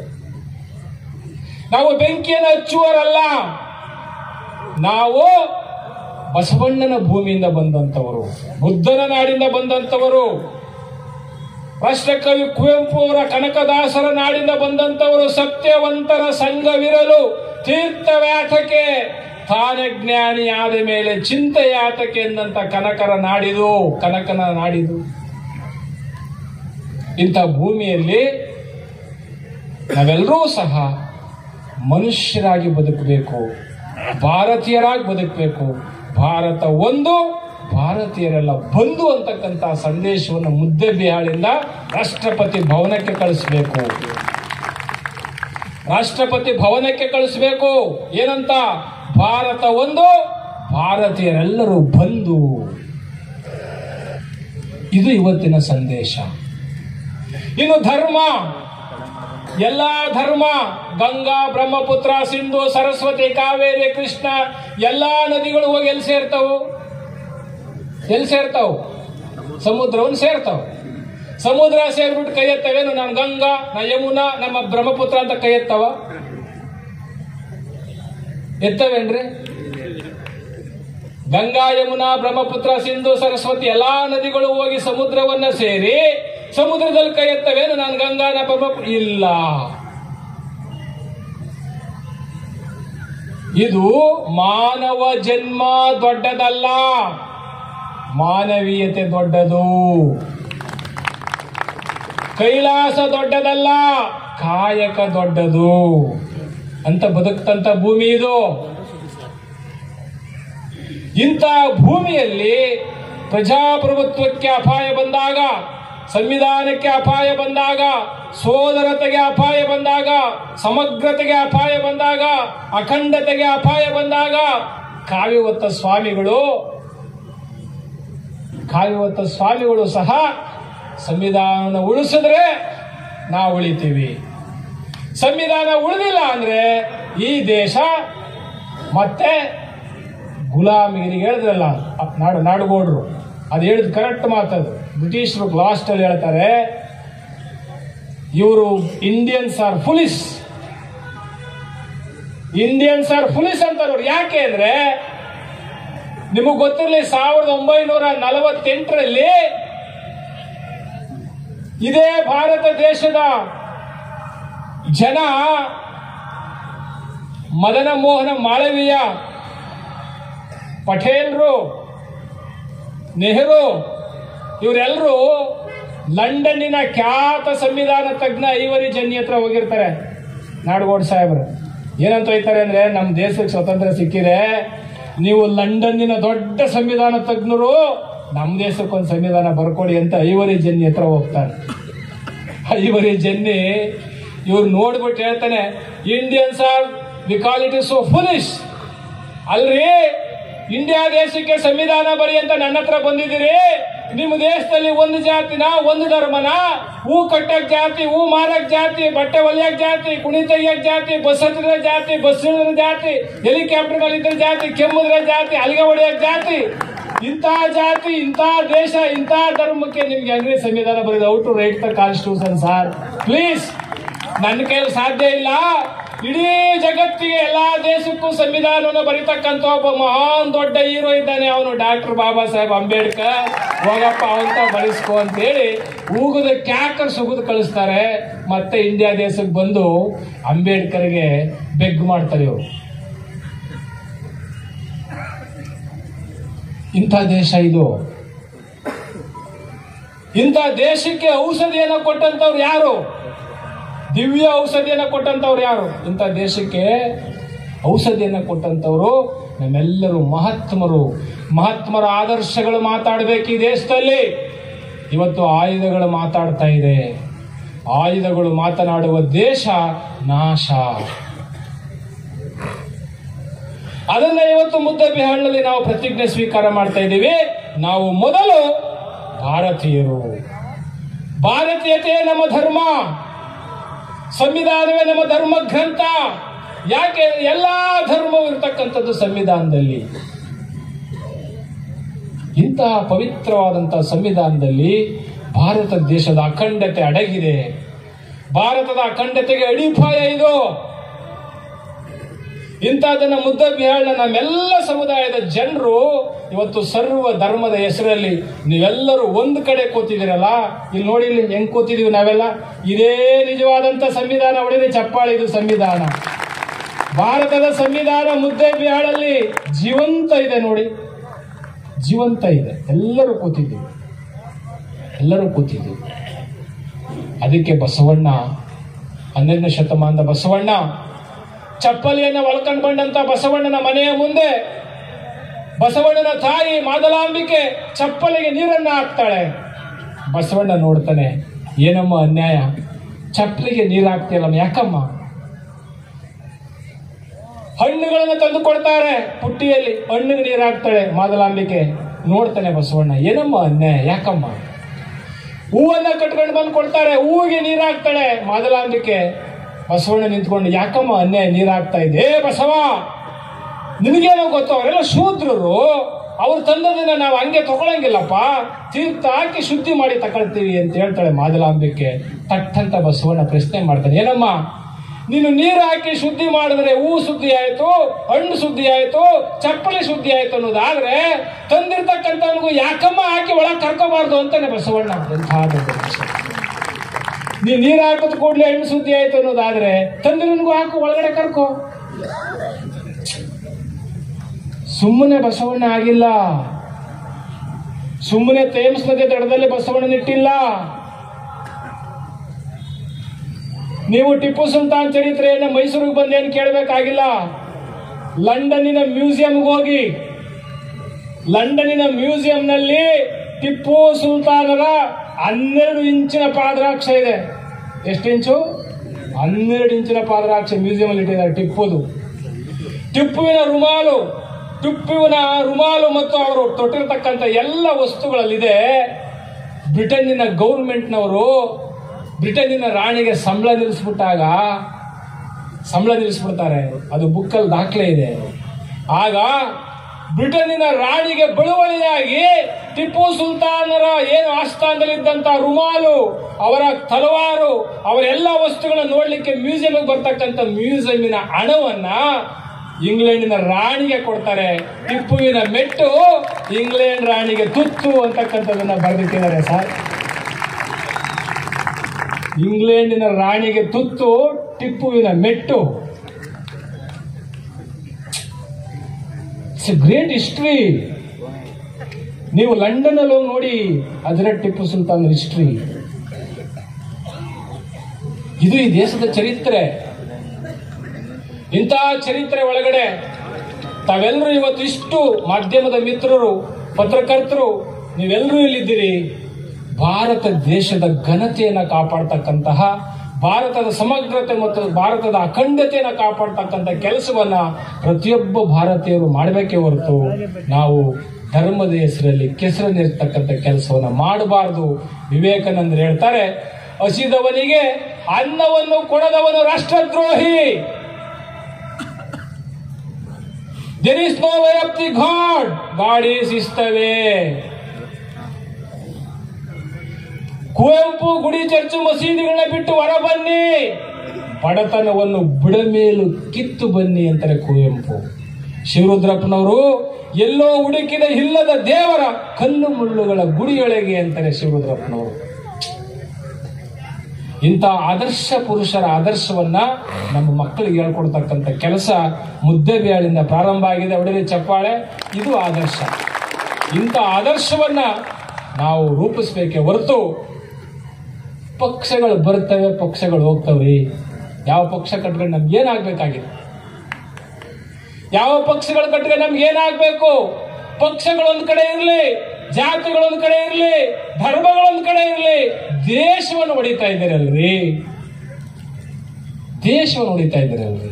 A: ನಾವು ಬೆಂಕಿಯನ್ನು ಹಚ್ಚುವರಲ್ಲ ನಾವು ಬಸವಣ್ಣನ ಭೂಮಿಯಿಂದ ಬಂದಂತವರು ಬುದ್ಧನ ನಾಡಿಂದ ಬಂದಂತವರು ರಾಷ್ಟ್ರಕವಿ ಕುವೆಂಪು ಅವರ ಕನಕದಾಸರ ನಾಡಿಂದ ಬಂದಂತವರು ಸತ್ಯವಂತರ ಸಂಘವಿರಲು ತೀರ್ಥವ್ಯಾತಕ್ಕೆ ತಾನೇ ಜ್ಞಾನಿ ಆದ ಮೇಲೆ ಚಿಂತೆಯಾತಕ್ಕೆ ಎಂದಂತ ಕನಕರ ನಾಡಿದು ಕನಕನ ನಾಡಿದು ಇಂಥ ಭೂಮಿಯಲ್ಲಿ ನಾವೆಲ್ಲರೂ ಸಹ ಮನುಷ್ಯರಾಗಿ ಬದುಕಬೇಕು ಭಾರತೀಯರಾಗಿ ಬದುಕಬೇಕು ಭಾರತ ಒಂದು ಭಾರತೀಯರೆಲ್ಲ ಬಂದು ಅಂತಕ್ಕಂಥ ಸಂದೇಶವನ್ನು ಮುದ್ದೆ ಬಿಹಾಳಿಂದ ರಾಷ್ಟ್ರಪತಿ ಭವನಕ್ಕೆ ಕಳಿಸ್ಬೇಕು ರಾಷ್ಟ್ರಪತಿ ಭವನಕ್ಕೆ ಕಳಿಸ್ಬೇಕು ಏನಂತ ಭಾರತ ಒಂದು ಭಾರತೀಯರೆಲ್ಲರೂ ಬಂದು ಇದು ಇವತ್ತಿನ ಸಂದೇಶ ಇನ್ನು ಧರ್ಮ ಎಲ್ಲಾ ಧರ್ಮ ಗಂಗಾ ಬ್ರಹ್ಮಪುತ್ರ ಸಿಂಧು ಸರಸ್ವತಿ ಕಾವೇರಿ ಕೃಷ್ಣ ಎಲ್ಲಾ ನದಿಗಳು ಹೋಗಿ ಎಲ್ಲಿ ಸೇರ್ತಾವು ಎಲ್ಲಿ ಸೇರ್ತಾವು ಸಮುದ್ರವನ್ನು ಸೇರ್ತಾವ ಸಮುದ್ರ ಸೇರ್ಬಿಟ್ಟು ಕೈ ಎತ್ತವೇನು ನಾನು ಗಂಗಾ ನಾ ಯಮುನಾ ನಮ್ಮ ಬ್ರಹ್ಮಪುತ್ರ ಅಂತ ಕೈ ಎತ್ತವ ಎತ್ತವೇನ್ರಿ ಗಂಗಾ ಯಮುನಾ ಬ್ರಹ್ಮಪುತ್ರ ಸಿಂಧು ಸರಸ್ವತಿ ಎಲ್ಲಾ ನದಿಗಳು ಹೋಗಿ ಸಮುದ್ರವನ್ನ ಸೇರಿ ಸಮುದ್ರದಲ್ಲಿ ಕೈ ಎತ್ತವೇನು ನಾನು ಗಂಗಾನ ಬ್ರಹ್ಮಪುತ್ರ ಇಲ್ಲ ಇದು ಮಾನವ ಜನ್ಮ ದೊಡ್ಡದಲ್ಲ ಮಾನವೀಯತೆ ದೊಡ್ಡದು ಕೈಲಾಸ ದೊಡ್ಡದಲ್ಲ ಕಾಯಕ ದೊಡ್ಡದು ಅಂತ ಬದುಕ್ತಂತ ಭೂಮಿ ಇದು ಇಂಥ ಭೂಮಿಯಲ್ಲಿ ಪ್ರಜಾಪ್ರಭುತ್ವಕ್ಕೆ ಅಪಾಯ ಬಂದಾಗ ಸಂವಿಧಾನಕ್ಕೆ ಅಪಾಯ ಬಂದಾಗ ಸೋದರತೆಗೆ ಅಪಾಯ ಬಂದಾಗ ಸಮಗ್ರತೆಗೆ ಅಪಾಯ ಬಂದಾಗ ಅಖಂಡತೆಗೆ ಅಪಾಯ ಬಂದಾಗ ಕಾವ್ಯವತ್ತ ಸ್ವಾಮಿಗಳು ಕಾವ್ಯವತ್ತ ಸ್ವಾಮಿಗಳು ಸಹ ಸಂವಿಧಾನ ಉಳಿಸಿದ್ರೆ ನಾವು ಉಳಿತೀವಿ ಸಂವಿಧಾನ ಉಳಿದಿಲ್ಲ ಅಂದ್ರೆ ಈ ದೇಶ ಮತ್ತೆ ಗುಲಾಮಿಗಿರಿಗೆ ಹೇಳಿದ್ರಲ್ಲ ಅ- ನಾಡು ನಾಡುಗೋಡ್ರು ಅದು ಹೇಳಿದ್ ಕರೆಕ್ಟ್ ಮಾತದು ಬ್ರಿಟಿಷರು ಲಾಸ್ಟ್ ಅಲ್ಲಿ ಹೇಳ್ತಾರೆ ಇವರು Indians are foolish Indians are foolish ಅಂತ ನೋಡಿ ಯಾಕೆ ಅಂದ್ರೆ ನಿಮಗೆ ಗೊತ್ತಿರಲಿ ಸಾವಿರದ ಒಂಬೈನೂರ ನಲವತ್ತೆಂಟರಲ್ಲಿ ಇದೇ ಭಾರತ ದೇಶದ ಜನ ಮದನ ಮೋಹನ ಮಾಳವೀಯ ಪಟೇಲ್ರು ನೆಹರು ಇವರೆಲ್ಲರೂ ಲಂಡನ್ನಿನ ಖ್ಯಾತ ಸಂವಿಧಾನ ತಜ್ಞ ಐವರಿ ಜನ್ನಿ ಹತ್ರ ಹೋಗಿರ್ತಾರೆ ನಾಡಗೋಡ್ ಸಾಹೇಬ್ರು ಏನಂತ ಹೋಯ್ತಾರೆ ಅಂದ್ರೆ ನಮ್ಮ ದೇಶಕ್ಕೆ ಸ್ವತಂತ್ರ ಸಿಕ್ಕಿದೆ ನೀವು ಲಂಡನ್ನಿನ ದೊಡ್ಡ ಸಂವಿಧಾನ ತಜ್ಞರು ನಮ್ಮ ದೇಶಕ್ಕೊಂದು ಸಂವಿಧಾನ ಬರ್ಕೊಡಿ ಅಂತ ಐವರಿ ಜನ್ನಿ ಹತ್ರ ಹೋಗ್ತಾರೆ ಐವರಿ ಜನ್ನಿ ಇವ್ರು ನೋಡ್ಬಿಟ್ಟು ಹೇಳ್ತಾನೆ Indians are we call it is so foolish ಅಲ್ರಿ ಇಂಡಿಯಾ ದೇಶಕ್ಕೆ ಸಂವಿಧಾನ ಬರಿ ಅಂತ ನನ್ನ ಹತ್ರ ಬಂದಿದ್ದೀರಿ ನಿಮ್ಮ ದೇಶದಲ್ಲಿ ಒಂದು ಜಾತಿನ ಒಂದು ಧರ್ಮನ ಹೂ ಕಟ್ಟಕ್ ಜಾತಿ ಹೂ ಮಾರಕ್ ಜಾತಿ ಬಟ್ಟೆ ಹೊಲಿಯಕ್ ಜಾತಿ ಕುಣಿ ತೆಗಿಯಕ್ ಜಾತಿ ಬಸ್ ಹತ್ತಿರ ಜಾತಿ ಬಸ್ ಇಳಿದ್ರ ಜಾತಿ ಹೆಲಿಕಾಪ್ಟರ್ಗಳಿದ್ರ ಜಾತಿ ಕೆಮ್ಮಿದ್ರ ಜಾತಿ ಅಲ್ಲಿಗೆ ಹೊಡೆಯಕ್ ಜಾತಿ ಇಂಥ ಜಾತಿ ಇಂಥ ದೇಶ ಇಂಥ ಧರ್ಮಕ್ಕೆ ನಿಮ್ಗೆ ಹೆಂಗ್ರಿ ಸಂವಿಧಾನ ಬರೀದು out to write the constitution sir please ನನ್ನ ಕೈಯಲ್ಲಿ ಸಾಧ್ಯ ಇಲ್ಲ ಇಡೀ ಜಗತ್ತಿಗೆ ಎಲ್ಲಾ ದೇಶಕ್ಕೂ ಸಂವಿಧಾನವನ್ನು ಬರೀತಕ್ಕಂತ ಒಬ್ಬ ಮಹಾನ್ ದೊಡ್ಡ ಹೀರೋ ಇದ್ದಾನೆ ಅವನು ಡಾಕ್ಟರ್ ಬಾಬಾ ಸಾಹೇಬ್ ಅಂಬೇಡ್ಕರ್ ಹೋಗಪ್ಪ ಅವಂತ ಬರೆಸ್ಕೊ ಅಂತೇಳಿ ಊಗದ ಕ್ಯಾಕರ್ ಸುಗಿದು ಕಳಿಸ್ತಾರೆ ಮತ್ತೆ ಇಂಡಿಯಾ ದೇಶಕ್ಕೆ ಬಂದು ಅಂಬೇಡ್ಕರ್ಗೆ ಬೆಗ್ ಮಾಡ್ತಾರೆ ಇವರು ಇಂಥ ದೇಶ ಇದು ಇಂಥ ದೇಶಕ್ಕೆ ಔಷಧಿಯನ್ನು ಕೊಟ್ಟಂತವ್ರು ಯಾರು ದಿವ್ಯ ಔಷಧಿಯನ್ನು ಕೊಟ್ಟಂತವ್ರು ಯಾರು ಇಂಥ ದೇಶಕ್ಕೆ ಔಷಧಿಯನ್ನು ಕೊಟ್ಟಂತವ್ರು ನಮ್ಮೆಲ್ಲರೂ ಮಹಾತ್ಮರು ಮಹಾತ್ಮರ ಆದರ್ಶಗಳು ಮಾತಾಡಬೇಕು ಈ ದೇಶದಲ್ಲಿ ಇವತ್ತು ಆಯುಧಗಳು ಮಾತಾಡ್ತಾ ಇದೆ ಆಯುಧಗಳು ಮಾತನಾಡುವ ದೇಶ ನಾಶ ಅದನ್ನ ಇವತ್ತು ಮುದ್ದಬಿಹಾಳ್ನಲ್ಲಿ ನಾವು ಪ್ರತಿಜ್ಞೆ ಸ್ವೀಕಾರ ಮಾಡ್ತಾ ಇದ್ದೀವಿ ನಾವು ಮೊದಲು ಭಾರತೀಯರು ಭಾರತೀಯತೆ ನಮ್ಮ ಧರ್ಮ ಸಂವಿಧಾನವೇ ನಮ್ಮ ಧರ್ಮ ಗ್ರಂಥ ಯಾಕೆ ಎಲ್ಲಾ ಧರ್ಮವು ಇರ್ತಕ್ಕಂಥದ್ದು ಸಂವಿಧಾನದಲ್ಲಿ ಇಂತಹ ಪವಿತ್ರವಾದಂತಹ ಸಂವಿಧಾನದಲ್ಲಿ ಭಾರತ ದೇಶದ ಅಖಂಡತೆ ಅಡಗಿದೆ ಭಾರತದ ಅಖಂಡತೆಗೆ ಅಡಿಪಾಯ ಇದು ಇಂಥದನ್ನ ಮುದ್ದಬಿಹಾಳ್ನ ನಮ್ಮೆಲ್ಲ ಸಮುದಾಯದ ಜನರು ಇವತ್ತು ಸರ್ವ ಧರ್ಮದ ಹೆಸರಲ್ಲಿ ನೀವೆಲ್ಲರೂ ಒಂದು ಕಡೆ ಕೂತಿದ್ದೀರಲ್ಲ ಇಲ್ಲಿ ನೋಡಿ ಇಲ್ಲಿ ಹೆಂಗ್ ಕೂತಿದೀವಿ ನಾವೆಲ್ಲ ಇದೇ ನಿಜವಾದಂತ ಸಂವಿಧಾನ ಹೊಡೆದ ಚಪ್ಪಾಳೆ ಇದು ಸಂವಿಧಾನ ಭಾರತದ ಸಂವಿಧಾನ ಮುದ್ದೆಬಿಹಾಳಲ್ಲಿ ಜೀವಂತ ಇದೆ ನೋಡಿ ಜೀವಂತ ಇದೆ ಎಲ್ಲರೂ ಕೂತಿದ್ದೀವಿ ಎಲ್ಲರೂ ಕೂತಿದ್ದೀವಿ ಅದಕ್ಕೆ ಬಸವಣ್ಣ ಹನ್ನೆರಡನೇ ಶತಮಾನದ ಬಸವಣ್ಣ ಚಪ್ಪಲಿಯನ್ನು ಒಳ್ಕೊಂಡು ಬಂದಂತ ಬಸವಣ್ಣನ ಮನೆಯ ಮುಂದೆ ಬಸವಣ್ಣನ ತಾಯಿ ಮಾದಲಾಂಬಿಕೆ ಚಪ್ಪಲಿಗೆ ನೀರನ್ನ ಹಾಕ್ತಾಳೆ ಬಸವಣ್ಣ ನೋಡ್ತಾನೆ ಏನಮ್ಮ ಅನ್ಯಾಯ ಚಪ್ಪಲಿಗೆ ನೀರು ಹಾಕ್ತಿಲ್ಲಮ್ಮ ಯಾಕಮ್ಮ ಹಣ್ಣುಗಳನ್ನು ತಂದು ಕೊಡ್ತಾರೆ ಪುಟ್ಟಿಯಲ್ಲಿ ಹಣ್ಣಿಗೆ ನೀರು ಹಾಕ್ತಾಳೆ ಮಾದಲಾಂಬಿಕೆ ನೋಡ್ತಾನೆ ಬಸವಣ್ಣ ಏನಮ್ಮ ಅನ್ಯಾಯ ಯಾಕಮ್ಮ ಹೂವನ್ನ ಕಟ್ಕೊಂಡು ಬಂದು ಕೊಡ್ತಾರೆ ಹೂವಿಗೆ ನೀರು ಹಾಕ್ತಾಳೆ ಮಾದಲಾಂಬಿಕೆ ಬಸವಣ್ಣ ನಿಂತ್ಕೊಂಡು ಯಾಕಮ್ಮ ಅನ್ಯಾಯ ನೀರು ಹಾಕ್ತಾ ಇದೆ ಏ ಬಸವ ನಿನಗೇನೋ ಗೊತ್ತು ಅವರೆಲ್ಲ ಶೂದ್ರರು ಅವ್ರು ತಂದದನ್ನ ನಾವು ಹಂಗೆ ತಗೊಳಂಗಿಲ್ಲಪ್ಪ ತೀರ್ಥ ಹಾಕಿ ಶುದ್ಧಿ ಮಾಡಿ ತಗೊಳ್ತೀವಿ ಅಂತ ಹೇಳ್ತಾಳೆ ಮಾದಲಾಂಬಿಕೆ ತಟ್ಟಂತ ಬಸವಣ್ಣ ಪ್ರಶ್ನೆ ಮಾಡ್ತಾನೆ ಏನಮ್ಮ ನೀನು ನೀರು ಹಾಕಿ ಶುದ್ಧಿ ಮಾಡಿದ್ರೆ ಹೂ ಶುದ್ಧಿ ಆಯ್ತು ಹಣ್ಣು ಶುದ್ಧಿ ಆಯ್ತು ಚಪ್ಪಲಿ ಶುದ್ಧಿ ಆಯ್ತು ಅನ್ನೋದಾದ್ರೆ ತಂದಿರ್ತಕ್ಕಂಥವನಿಗೂ ಯಾಕಮ್ಮ ಹಾಕಿ ಒಳಗೆ ಕರ್ಕೋಬಾರ್ದು ಅಂತಾನೆ ಬಸವಣ್ಣ ಎಂಥ ದೊಡ್ಡ ಬಸವ. ನೀ ನೀರು ಹಾಕಿದ ಕೂಡಲೇ ಹಣ್ಣು ಶುದ್ಧಿ ಆಯ್ತು ಅನ್ನೋದಾದ್ರೆ ತಂದಿರನಿಗೂ ಹಾಕು ಒಳಗಡೆ ಕರ್ಕೋ ಸುಮ್ಮನೆ ಬಸವಣ್ಣ ಆಗಿಲ್ಲ ಸುಮ್ಮನೆ ತೇಮ್ಸ್ ನದಿ ದಡದಲ್ಲಿ ಬಸವಣ್ಣನಿಟ್ಟಿಲ್ಲ ನೀವು ಟಿಪ್ಪು ಸುಲ್ತಾನ್ ಚರಿತ್ರೆಯನ್ನು ಮೈಸೂರಿಗೆ ಬಂದೇನು ಕೇಳಬೇಕಾಗಿಲ್ಲ ಲಂಡನ್ನಿನ ಮ್ಯೂಸಿಯಂಗೆ ಹೋಗಿ ಲಂಡನ್ನಿನ ಮ್ಯೂಸಿಯಂನಲ್ಲಿ ಟಿಪ್ಪು ಸುಲ್ತಾನರ ಹನ್ನೆರಡು ಇಂಚಿನ ಪಾದರಾಕ್ಷ ಇದೆ ಎಷ್ಟು ಇಂಚು ಹನ್ನೆರಡು ಇಂಚಿನ ಪಾದರಾಕ್ಷ ಮ್ಯೂಸಿಯಂ ಅಲ್ಲಿ ಇಟ್ಟಿದ್ದಾರೆ ಟಿಪ್ಪುದು ಟಿಪ್ಪುವಿನ ರುಮಾಲು ಟಿಪ್ಪುವಿನ ರುಮಾಲು ಮತ್ತು ಅವರು ತೊಟ್ಟಿರ್ತಕ್ಕಂಥ ಎಲ್ಲ ವಸ್ತುಗಳಲ್ಲಿದೆ ಬ್ರಿಟನ್ನಿನ ಗೌರ್ಮೆಂಟ್ನವರು ಬ್ರಿಟನ್ನಿನ ರಾಣಿಗೆ ಸಂಬಳ ನಿಲ್ಲಿಸ್ಬಿಟ್ಟಾಗ ಸಂಬಳ ನಿಲ್ಲಿಸ್ಬಿಡ್ತಾರೆ ಅದು ಬುಕ್ಕಲ್ಲಿ ದಾಖಲೆ ಇದೆ ಆಗ ಬ್ರಿಟನ್ನಿನ ರಾಣಿಗೆ ಬಳುವಳಿಯಾಗಿ ಟಿಪ್ಪು ಸುಲ್ತಾನರ ಏನು ಆಸ್ಥಾನದಲ್ಲಿದ್ದಂತ ರುಮಾಲು ಅವರ ತಲವಾರು ಅವರ ಎಲ್ಲ ವಸ್ತುಗಳನ್ನ ನೋಡ್ಲಿಕ್ಕೆ ಮ್ಯೂಸಿಯಂಗೆ ಬರ್ತಕ್ಕಂಥ ಮ್ಯೂಸಿಯಂನ ಹಣವನ್ನ ಇಂಗ್ಲೆಂಡಿನ ರಾಣಿಗೆ ಕೊಡ್ತಾರೆ ಟಿಪ್ಪುವಿನ ಮೆಟ್ಟು ಇಂಗ್ಲೆಂಡ್ ರಾಣಿಗೆ ತುತ್ತು ಅಂತಕ್ಕಂಥದ್ದನ್ನ ಬರೆದಿಟ್ಟಿದ್ದಾರೆ ಸರ್ ಇಂಗ್ಲೆಂಡಿನ ರಾಣಿಗೆ ತುತ್ತು ಟಿಪ್ಪುವಿನ ಮೆಟ್ಟು ಇಟ್ಸ್ ಗ್ರೇಟ್ ಹಿಸ್ಟ್ರಿ ನೀವು ಲಂಡನ್ ಅಲ್ಲಿ ಹೋಗಿ ನೋಡಿ ಅದರ ಟಿಪ್ಪು ಸುಲ್ತಾನ್ ಹಿಸ್ಟ್ರಿ ಇದು ಈ ದೇಶದ ಚರಿತ್ರೆ ಇಂತಹ ಚರಿತ್ರೆ ಒಳಗಡೆ ತಾವೆಲ್ಲರೂ ಇವತ್ತು ಇಷ್ಟು ಮಾಧ್ಯಮದ ಮಿತ್ರರು ಪತ್ರಕರ್ತರು ನೀವೆಲ್ಲರೂ ಇಲ್ಲಿದ್ದೀರಿ ಭಾರತ ದೇಶದ ಘನತೆಯನ್ನು ಕಾಪಾಡ್ತಕ್ಕಂತಹ ಭಾರತದ ಸಮಗ್ರತೆ ಮತ್ತು ಭಾರತದ ಅಖಂಡತೆಯನ್ನು ಕಾಪಾಡ್ತಕ್ಕಂಥ ಕೆಲಸವನ್ನ ಪ್ರತಿಯೊಬ್ಬ ಭಾರತೀಯರು ಮಾಡಬೇಕೇ ಹೊರತು ನಾವು ಧರ್ಮದ ಹೆಸರಲ್ಲಿ ಕೆಸರನ್ನಿರ್ತಕ್ಕಂಥ ಕೆಲಸವನ್ನ ಮಾಡಬಾರದು ವಿವೇಕಾನಂದರು ಹೇಳ್ತಾರೆ ಹಸಿದವನಿಗೆ ಅನ್ನವನ್ನು ಕೊಡದವನು ರಾಷ್ಟ್ರದ್ರೋಹಿ there is no way of the god god is ಇಸ್ತವೇ ಕುವೆಂಪು ಗುಡಿ ಚರ್ಚು ಮಸೀದಿಗಳನ್ನ ಬಿಟ್ಟು ಹೊರ ಬನ್ನಿ ಬಡತನವನ್ನು ಬುಡಮೇಲು ಕಿತ್ತು ಬನ್ನಿ ಅಂತಾರೆ ಕುವೆಂಪು ಶಿವರುದ್ರಪ್ಪನವರು ಎಲ್ಲೋ ಹುಡುಕಿದ ಇಲ್ಲದ ದೇವರ ಕಲ್ಲು ಮುಳ್ಳುಗಳ ಗುಡಿಯೊಳಗೆ ಅಂತಾರೆ ಶಿವರುದ್ರಪ್ಪನವರು ಇಂಥ ಆದರ್ಶ ಪುರುಷರ ಆದರ್ಶವನ್ನ ನಮ್ಮ ಮಕ್ಕಳಿಗೆ ಹೇಳ್ಕೊಡ್ತಕ್ಕಂಥ ಕೆಲಸ ಮುದ್ದೆಬ್ಯಾಳಿಂದ ಪ್ರಾರಂಭ ಆಗಿದೆ ಒಡನೆ ಚಪ್ಪಾಳೆ ಇದು ಆದರ್ಶ ಇಂಥ ಆದರ್ಶವನ್ನ ನಾವು ರೂಪಿಸ್ಬೇಕೆ ಹೊರತು ಪಕ್ಷಗಳು ಬರ್ತವೆ ಪಕ್ಷಗಳು ಹೋಗ್ತವ್ರಿ ಯಾವ ಪಕ್ಷ ಕಟ್ಕೊಂಡು ನಮ್ಗೆ ಏನಾಗ್ಬೇಕಾಗಿದೆ ಯಾವ ಪಕ್ಷಗಳು ಕಟ್ಕೊಂಡು ನಮ್ಗೆ ಏನಾಗ್ಬೇಕು ಪಕ್ಷಗಳೊಂದ್ ಕಡೆ ಇರಲಿ ಜಾತಿಗಳೊಂದ್ ಕಡೆ ಇರಲಿ ಧರ್ಮಗಳೊಂದ್ ಕಡೆ ಇರಲಿ ದೇಶವನ್ನು ಹೊಡಿತಾ ಇದ್ದೀರಲ್ರಿ ದೇಶವನ್ನು ಹೊಡಿತಾ ಇದ್ದೀರಲ್ರಿ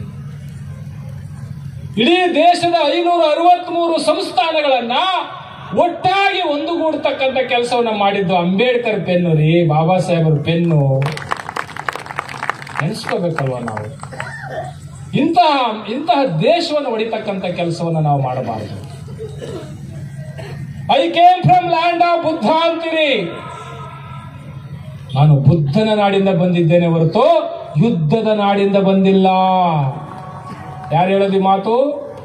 A: ಇಡೀ ದೇಶದ ಐನೂರ ಅರವತ್ಮೂರು ಸಂಸ್ಥಾನಗಳನ್ನ ಒಟ್ಟಾಗಿ ಒಂದುಗೂಡ್ತಕ್ಕಂಥ ಕೆಲಸವನ್ನ ಮಾಡಿದ್ದು ಅಂಬೇಡ್ಕರ್ ಪೆನ್ನು ರೀ ಬಾಬಾ ಸಾಹೇಬರ ಪೆನ್ನು ನೆನೆಸ್ಕೋಬೇಕಲ್ವ ನಾವು ಇಂತಹ ಇಂತಹ ದೇಶವನ್ನು ಹೊಡಿತಕ್ಕಂಥ ಕೆಲಸವನ್ನು ನಾವು ಮಾಡಬಾರದು I came from land of Buddha ಅಂತೀರಿ ನಾನು ಬುದ್ಧನ ನಾಡಿಂದ ಬಂದಿದ್ದೇನೆ ಹೊರತು ಯುದ್ಧದ ನಾಡಿಂದ ಬಂದಿಲ್ಲ ಯಾರು ಹೇಳೋದು ಈ ಮಾತು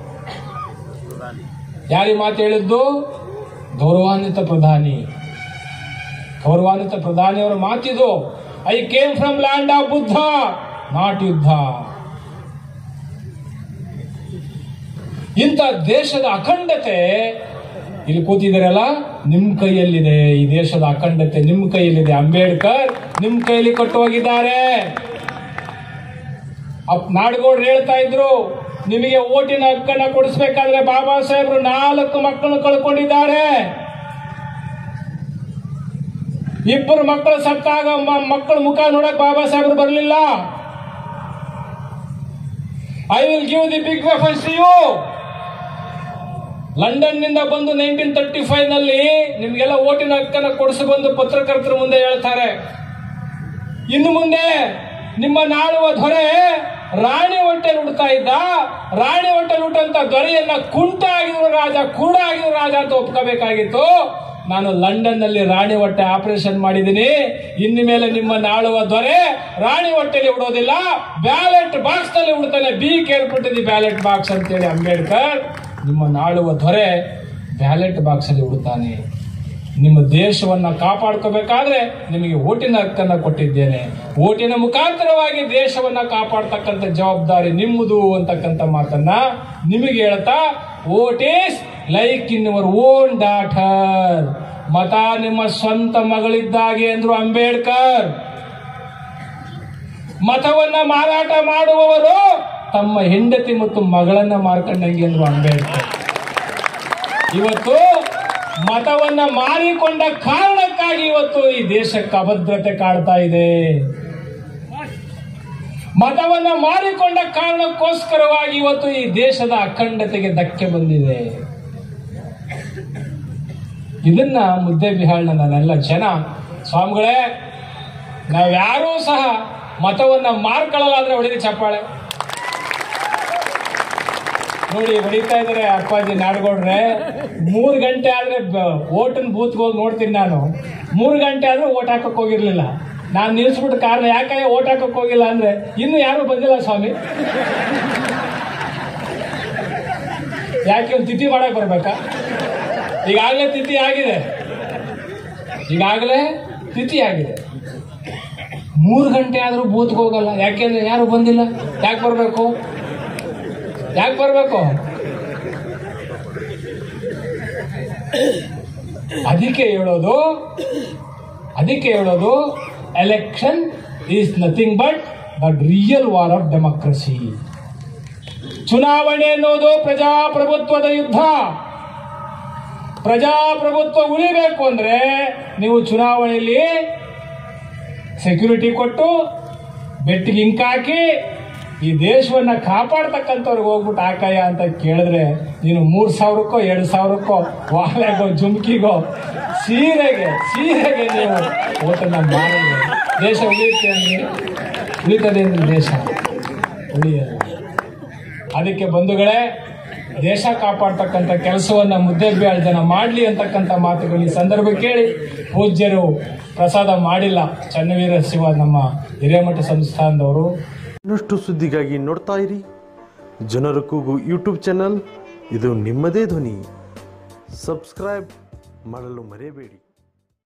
A: ಯಾರು ಈ ಮಾತು ಹೇಳಿದ್ದು ಗೌರವಾನ್ವಿತ ಪ್ರಧಾನಿ ಗೌರವಾನ್ವಿತ ಪ್ರಧಾನಿಯವರ ಮಾತಿದು I came from land of Buddha not yuddha ಇಂಥ ದೇಶದ ಅಖಂಡತೆ ಇಲ್ಲಿ ಕೂತಿದ್ದೀರಲ್ಲ ನಿಮ್ ಕೈಯಲ್ಲಿದೆ ಈ ದೇಶದ ಅಖಂಡತೆ ನಿಮ್ ಕೈಯಲ್ಲಿದೆ ಅಂಬೇಡ್ಕರ್ ನಿಮ್ ಕೈಯಲ್ಲಿ ಕೊಟ್ಟು ಹೋಗಿದ್ದಾರೆ ಅಪ್- ನಾಡಗೌಡ್ರು ಹೇಳ್ತಾ ಇದ್ರು ನಿಮಗೆ ಓಟಿನ ಹಕ್ಕನ್ನ ಕೊಡಿಸ್ಬೇಕಾದ್ರೆ ಬಾಬಾ ಸಾಹೇಬರು ನಾಲ್ಕು ಮಕ್ಕಳನ್ನು ಕಳ್ಕೊಂಡಿದ್ದಾರೆ ಇಬ್ಬರು ಮಕ್ಕಳು ಸತ್ತಾಗ ಮ- ಮಕ್ಕಳ ಮುಖ ನೋಡಕ್ ಬಾಬಾ ಸಾಹೇಬರು ಬರಲಿಲ್ಲ I will give the big weapons you London ನಿಂದ ಬಂದು ನೈನ್ಟೀನ್ ತರ್ಟಿ ಫೈವ್ ನಲ್ಲಿ ನಿಮ್ಗೆಲ್ಲ ಓಟಿನ ಹಕ್ಕನ್ನ ಕೊಡಿಸಿ ಬಂದು ಪತ್ರಕರ್ತರ ಮುಂದೆ ಹೇಳ್ತಾರೆ ಇನ್ನು ಮುಂದೆ ನಿಮ್ಮ ನಾಳುವ ದೊರೆ ರಾಣಿ ಹೊಟ್ಟೆ ಉಡ್ತಾ ಇದ್ದ ರಾಣಿ ಹೊಟ್ಟೆ ಉಟ್ಟಂತ ದೊರೆಯನ್ನ ಕುಂಟ ಆಗಿದ್ರು ರಾಜ ಕೂಡ ಆಗಿದ್ರು ರಾಜ ಅಂತ ಒಪ್ಕೋಬೇಕಾಗಿತ್ತು ನಾನು ಲಂಡನ್ ನಲ್ಲಿ ರಾಣಿ ಹೊಟ್ಟೆ ಆಪರೇಷನ್ ಮಾಡಿದ್ದೀನಿ ಇನ್ನು ಮೇಲೆ ನಿಮ್ಮ ನಾಳುವ ದೊರೆ ರಾಣಿ ಹೊಟ್ಟೆಲಿ ಉಡೋದಿಲ್ಲ ಬ್ಯಾಲೆಟ್ ಬಾಕ್ಸ್ ನಲ್ಲಿ ಉಡ್ತಾನೆ ಬಿ ಕೇಳ್ಬಿಟ್ಟಿದ್ದಿ ಬ್ಯಾಲೆಟ್ ಬಾಕ್ಸ್ ಅಂತೇಳಿ ಅಂಬೇಡ್ಕರ್ ನಿಮ್ಮ ನಾಳುವ ದೊರೆ ಬ್ಯಾಲೆಟ್ ಬಾಕ್ಸ್ ಅಲ್ಲಿ ಉಡ್ತಾನೆ ನಿಮ್ಮ ದೇಶವನ್ನ ಕಾಪಾಡ್ಕೋಬೇಕಾದ್ರೆ ನಿಮಗೆ ಓಟಿನ ಹಕ್ಕನ್ನ ಕೊಟ್ಟಿದ್ದೇನೆ ಓಟಿನ ಮುಖಾಂತರವಾಗಿ ದೇಶವನ್ನ ಕಾಪಾಡ್ತಕ್ಕಂಥ ಜವಾಬ್ದಾರಿ ನಿಮ್ಮದು ಅಂತಕ್ಕಂಥ ಮಾತನ್ನ ನಿಮಗೆ ಹೇಳ್ತಾ vote is like in your own daughter ಮತ ನಿಮ್ಮ ಸ್ವಂತ ಮಗಳಿದ್ದಾಗೆ ಎಂದ್ರು ಅಂಬೇಡ್ಕರ್ ಮತವನ್ನ ಮಾರಾಟ ಮಾಡುವವರು ತಮ್ಮ ಹೆಂಡತಿ ಮತ್ತು ಮಗಳನ್ನ ಮಾರ್ಕೊಂಡಂಗೆ ಎಂದ್ರು ಅಂಬೇಡ್ಕರ್ ಇವತ್ತು ಮತವನ್ನ ಮಾರಿಕೊಂಡ ಕಾರಣಕ್ಕಾಗಿ ಇವತ್ತು ಈ ದೇಶಕ್ಕೆ ಅಭದ್ರತೆ ಕಾಡ್ತಾ ಇದೆ ಮತವನ್ನ ಮಾರಿಕೊಂಡ ಕಾರಣಕ್ಕೋಸ್ಕರವಾಗಿ ಇವತ್ತು ಈ ದೇಶದ ಅಖಂಡತೆಗೆ ಧಕ್ಕೆ ಬಂದಿದೆ ಇದನ್ನ ಮುದ್ದೆ ಬಿಹಾಳ್ನ ನನ್ನೆಲ್ಲ ಜನ ಸ್ವಾಮಿಗಳೇ ನಾವ್ಯಾರೂ ಸಹ ಮತವನ್ನ ಮಾರ್ಕೊಳ್ಳಲ್ಲ ಅಂದ್ರೆ ಹೊಡಿರಿ ಚಪ್ಪಾಳೆ ನೋಡಿ ಹೊಡಿತಾ ಇದಾರೆ ಅಪ್ಪಾಜಿ ನಾಡ್ಗೌಡ್ರೆ ಮೂರು ಗಂಟೆ ಆದ್ರೆ ಓಟನ್ ಬೂತ್ಗೆ ಹೋಗಿ ನೋಡ್ತೀನಿ ನಾನು ಮೂರು ಗಂಟೆ ಆದ್ರೆ ಓಟ್ ಹಾಕಕ್ ಹೋಗಿರ್ಲಿಲ್ಲ ನಾನು ನಿಲ್ಸ್ಬಿಟ್ಟು ಕಾರಣ ಯಾಕೆ ಓಟ್ ಹಾಕಕ್ ಹೋಗಿಲ್ಲ ಅಂದ್ರೆ ಇನ್ನು ಯಾರು ಬಂದಿಲ್ಲ ಸ್ವಾಮಿ ಯಾಕೆ ಒಂದು ತಿಥಿ ಮಾಡಕ್ ಬರ್ಬೇಕಾ ಈಗಾಗಲೇ ತಿಥಿ ಆಗಿದೆ ಈಗಾಗಲೇ ತಿಥಿ ಆಗಿದೆ ಮೂರು ಗಂಟೆ ಆದ್ರೂ ಬೂತ್ಗೆ ಹೋಗಲ್ಲ ಯಾಕೆಂದ್ರೆ ಯಾರು ಬಂದಿಲ್ಲ ಯಾಕೆ ಬರ್ಬೇಕು ಯಾಕೆ ಬರ್ಬೇಕು ಅದಕ್ಕೆ ಹೇಳೋದು ಅದಕ್ಕೆ ಹೇಳೋದು election is nothing but the real war of democracy ಚುನಾವಣೆ ಅನ್ನೋದು ಪ್ರಜಾಪ್ರಭುತ್ವದ ಯುದ್ಧ ಪ್ರಜಾಪ್ರಭುತ್ವ ಉಳಿಬೇಕು ಅಂದ್ರೆ ನೀವು ಚುನಾವಣೆಯಲ್ಲಿ ಸೆಕ್ಯೂರಿಟಿ ಕೊಟ್ಟು ಬೆಟ್ಟಿಗೆ ಇಂಕ್ ಹಾಕಿ ಈ ದೇಶವನ್ನ ಕಾಪಾಡ್ತಕ್ಕಂಥವ್ರಿಗೆ ಹೋಗ್ಬಿಟ್ಟು ಹಾಕಯ್ಯ ಅಂತ ಕೇಳಿದ್ರೆ ನೀನು ಮೂರ್ ಸಾವಿರಕ್ಕೋ ಎರಡು ಸಾವಿರಕ್ಕೋ ವಾಲೆಗೋ ಜುಮ್ಕಿಗೋ ಸೀರೆಗೆ ಸೀರೆಗೆ ನೀವು ಓಟನ್ನ ಮಾಡಿದ್ರೆ ದೇಶ ಉಳಿಯುತ್ತೆ ಅಂದ್ರೆ ಉಳಿತದೆ ಅಂದ್ರೆ ದೇಶ ಉಳಿಯಲ್ಲ ಅದಕ್ಕೆ ಬಂಧುಗಳೇ ದೇಶ ಕಾಪಾಡ್ತಕ್ಕಂಥ ಕೆಲಸವನ್ನ ಮುದ್ದೆಬ್ಯಾಳ್ ಜನ ಮಾಡಲಿ ಅಂತಕ್ಕಂಥ ಮಾತುಗಳು ಈ ಸಂದರ್ಭ ಕೇಳಿ ಪೂಜ್ಯರು ಪ್ರಸಾದ ಮಾಡಿಲ್ಲ ಚನ್ನವೀರ ಶಿವ ನಮ್ಮ ಹಿರೇಮಠ ಸಂಸ್ಥಾನದವರು
B: ಇನ್ನಷ್ಟು ಸುದ್ದಿಗಾಗಿ ನೋಡ್ತಾ ಇರಿ ಜನರ ಕೂಗು ಯೂಟ್ಯೂಬ್ ಚಾನಲ್ ಇದು ನಿಮ್ಮದೇ ಧ್ವನಿ ಸಬ್ಸ್ಕ್ರೈಬ್ ಮಾಡಲು ಮರೆಯಬೇಡಿ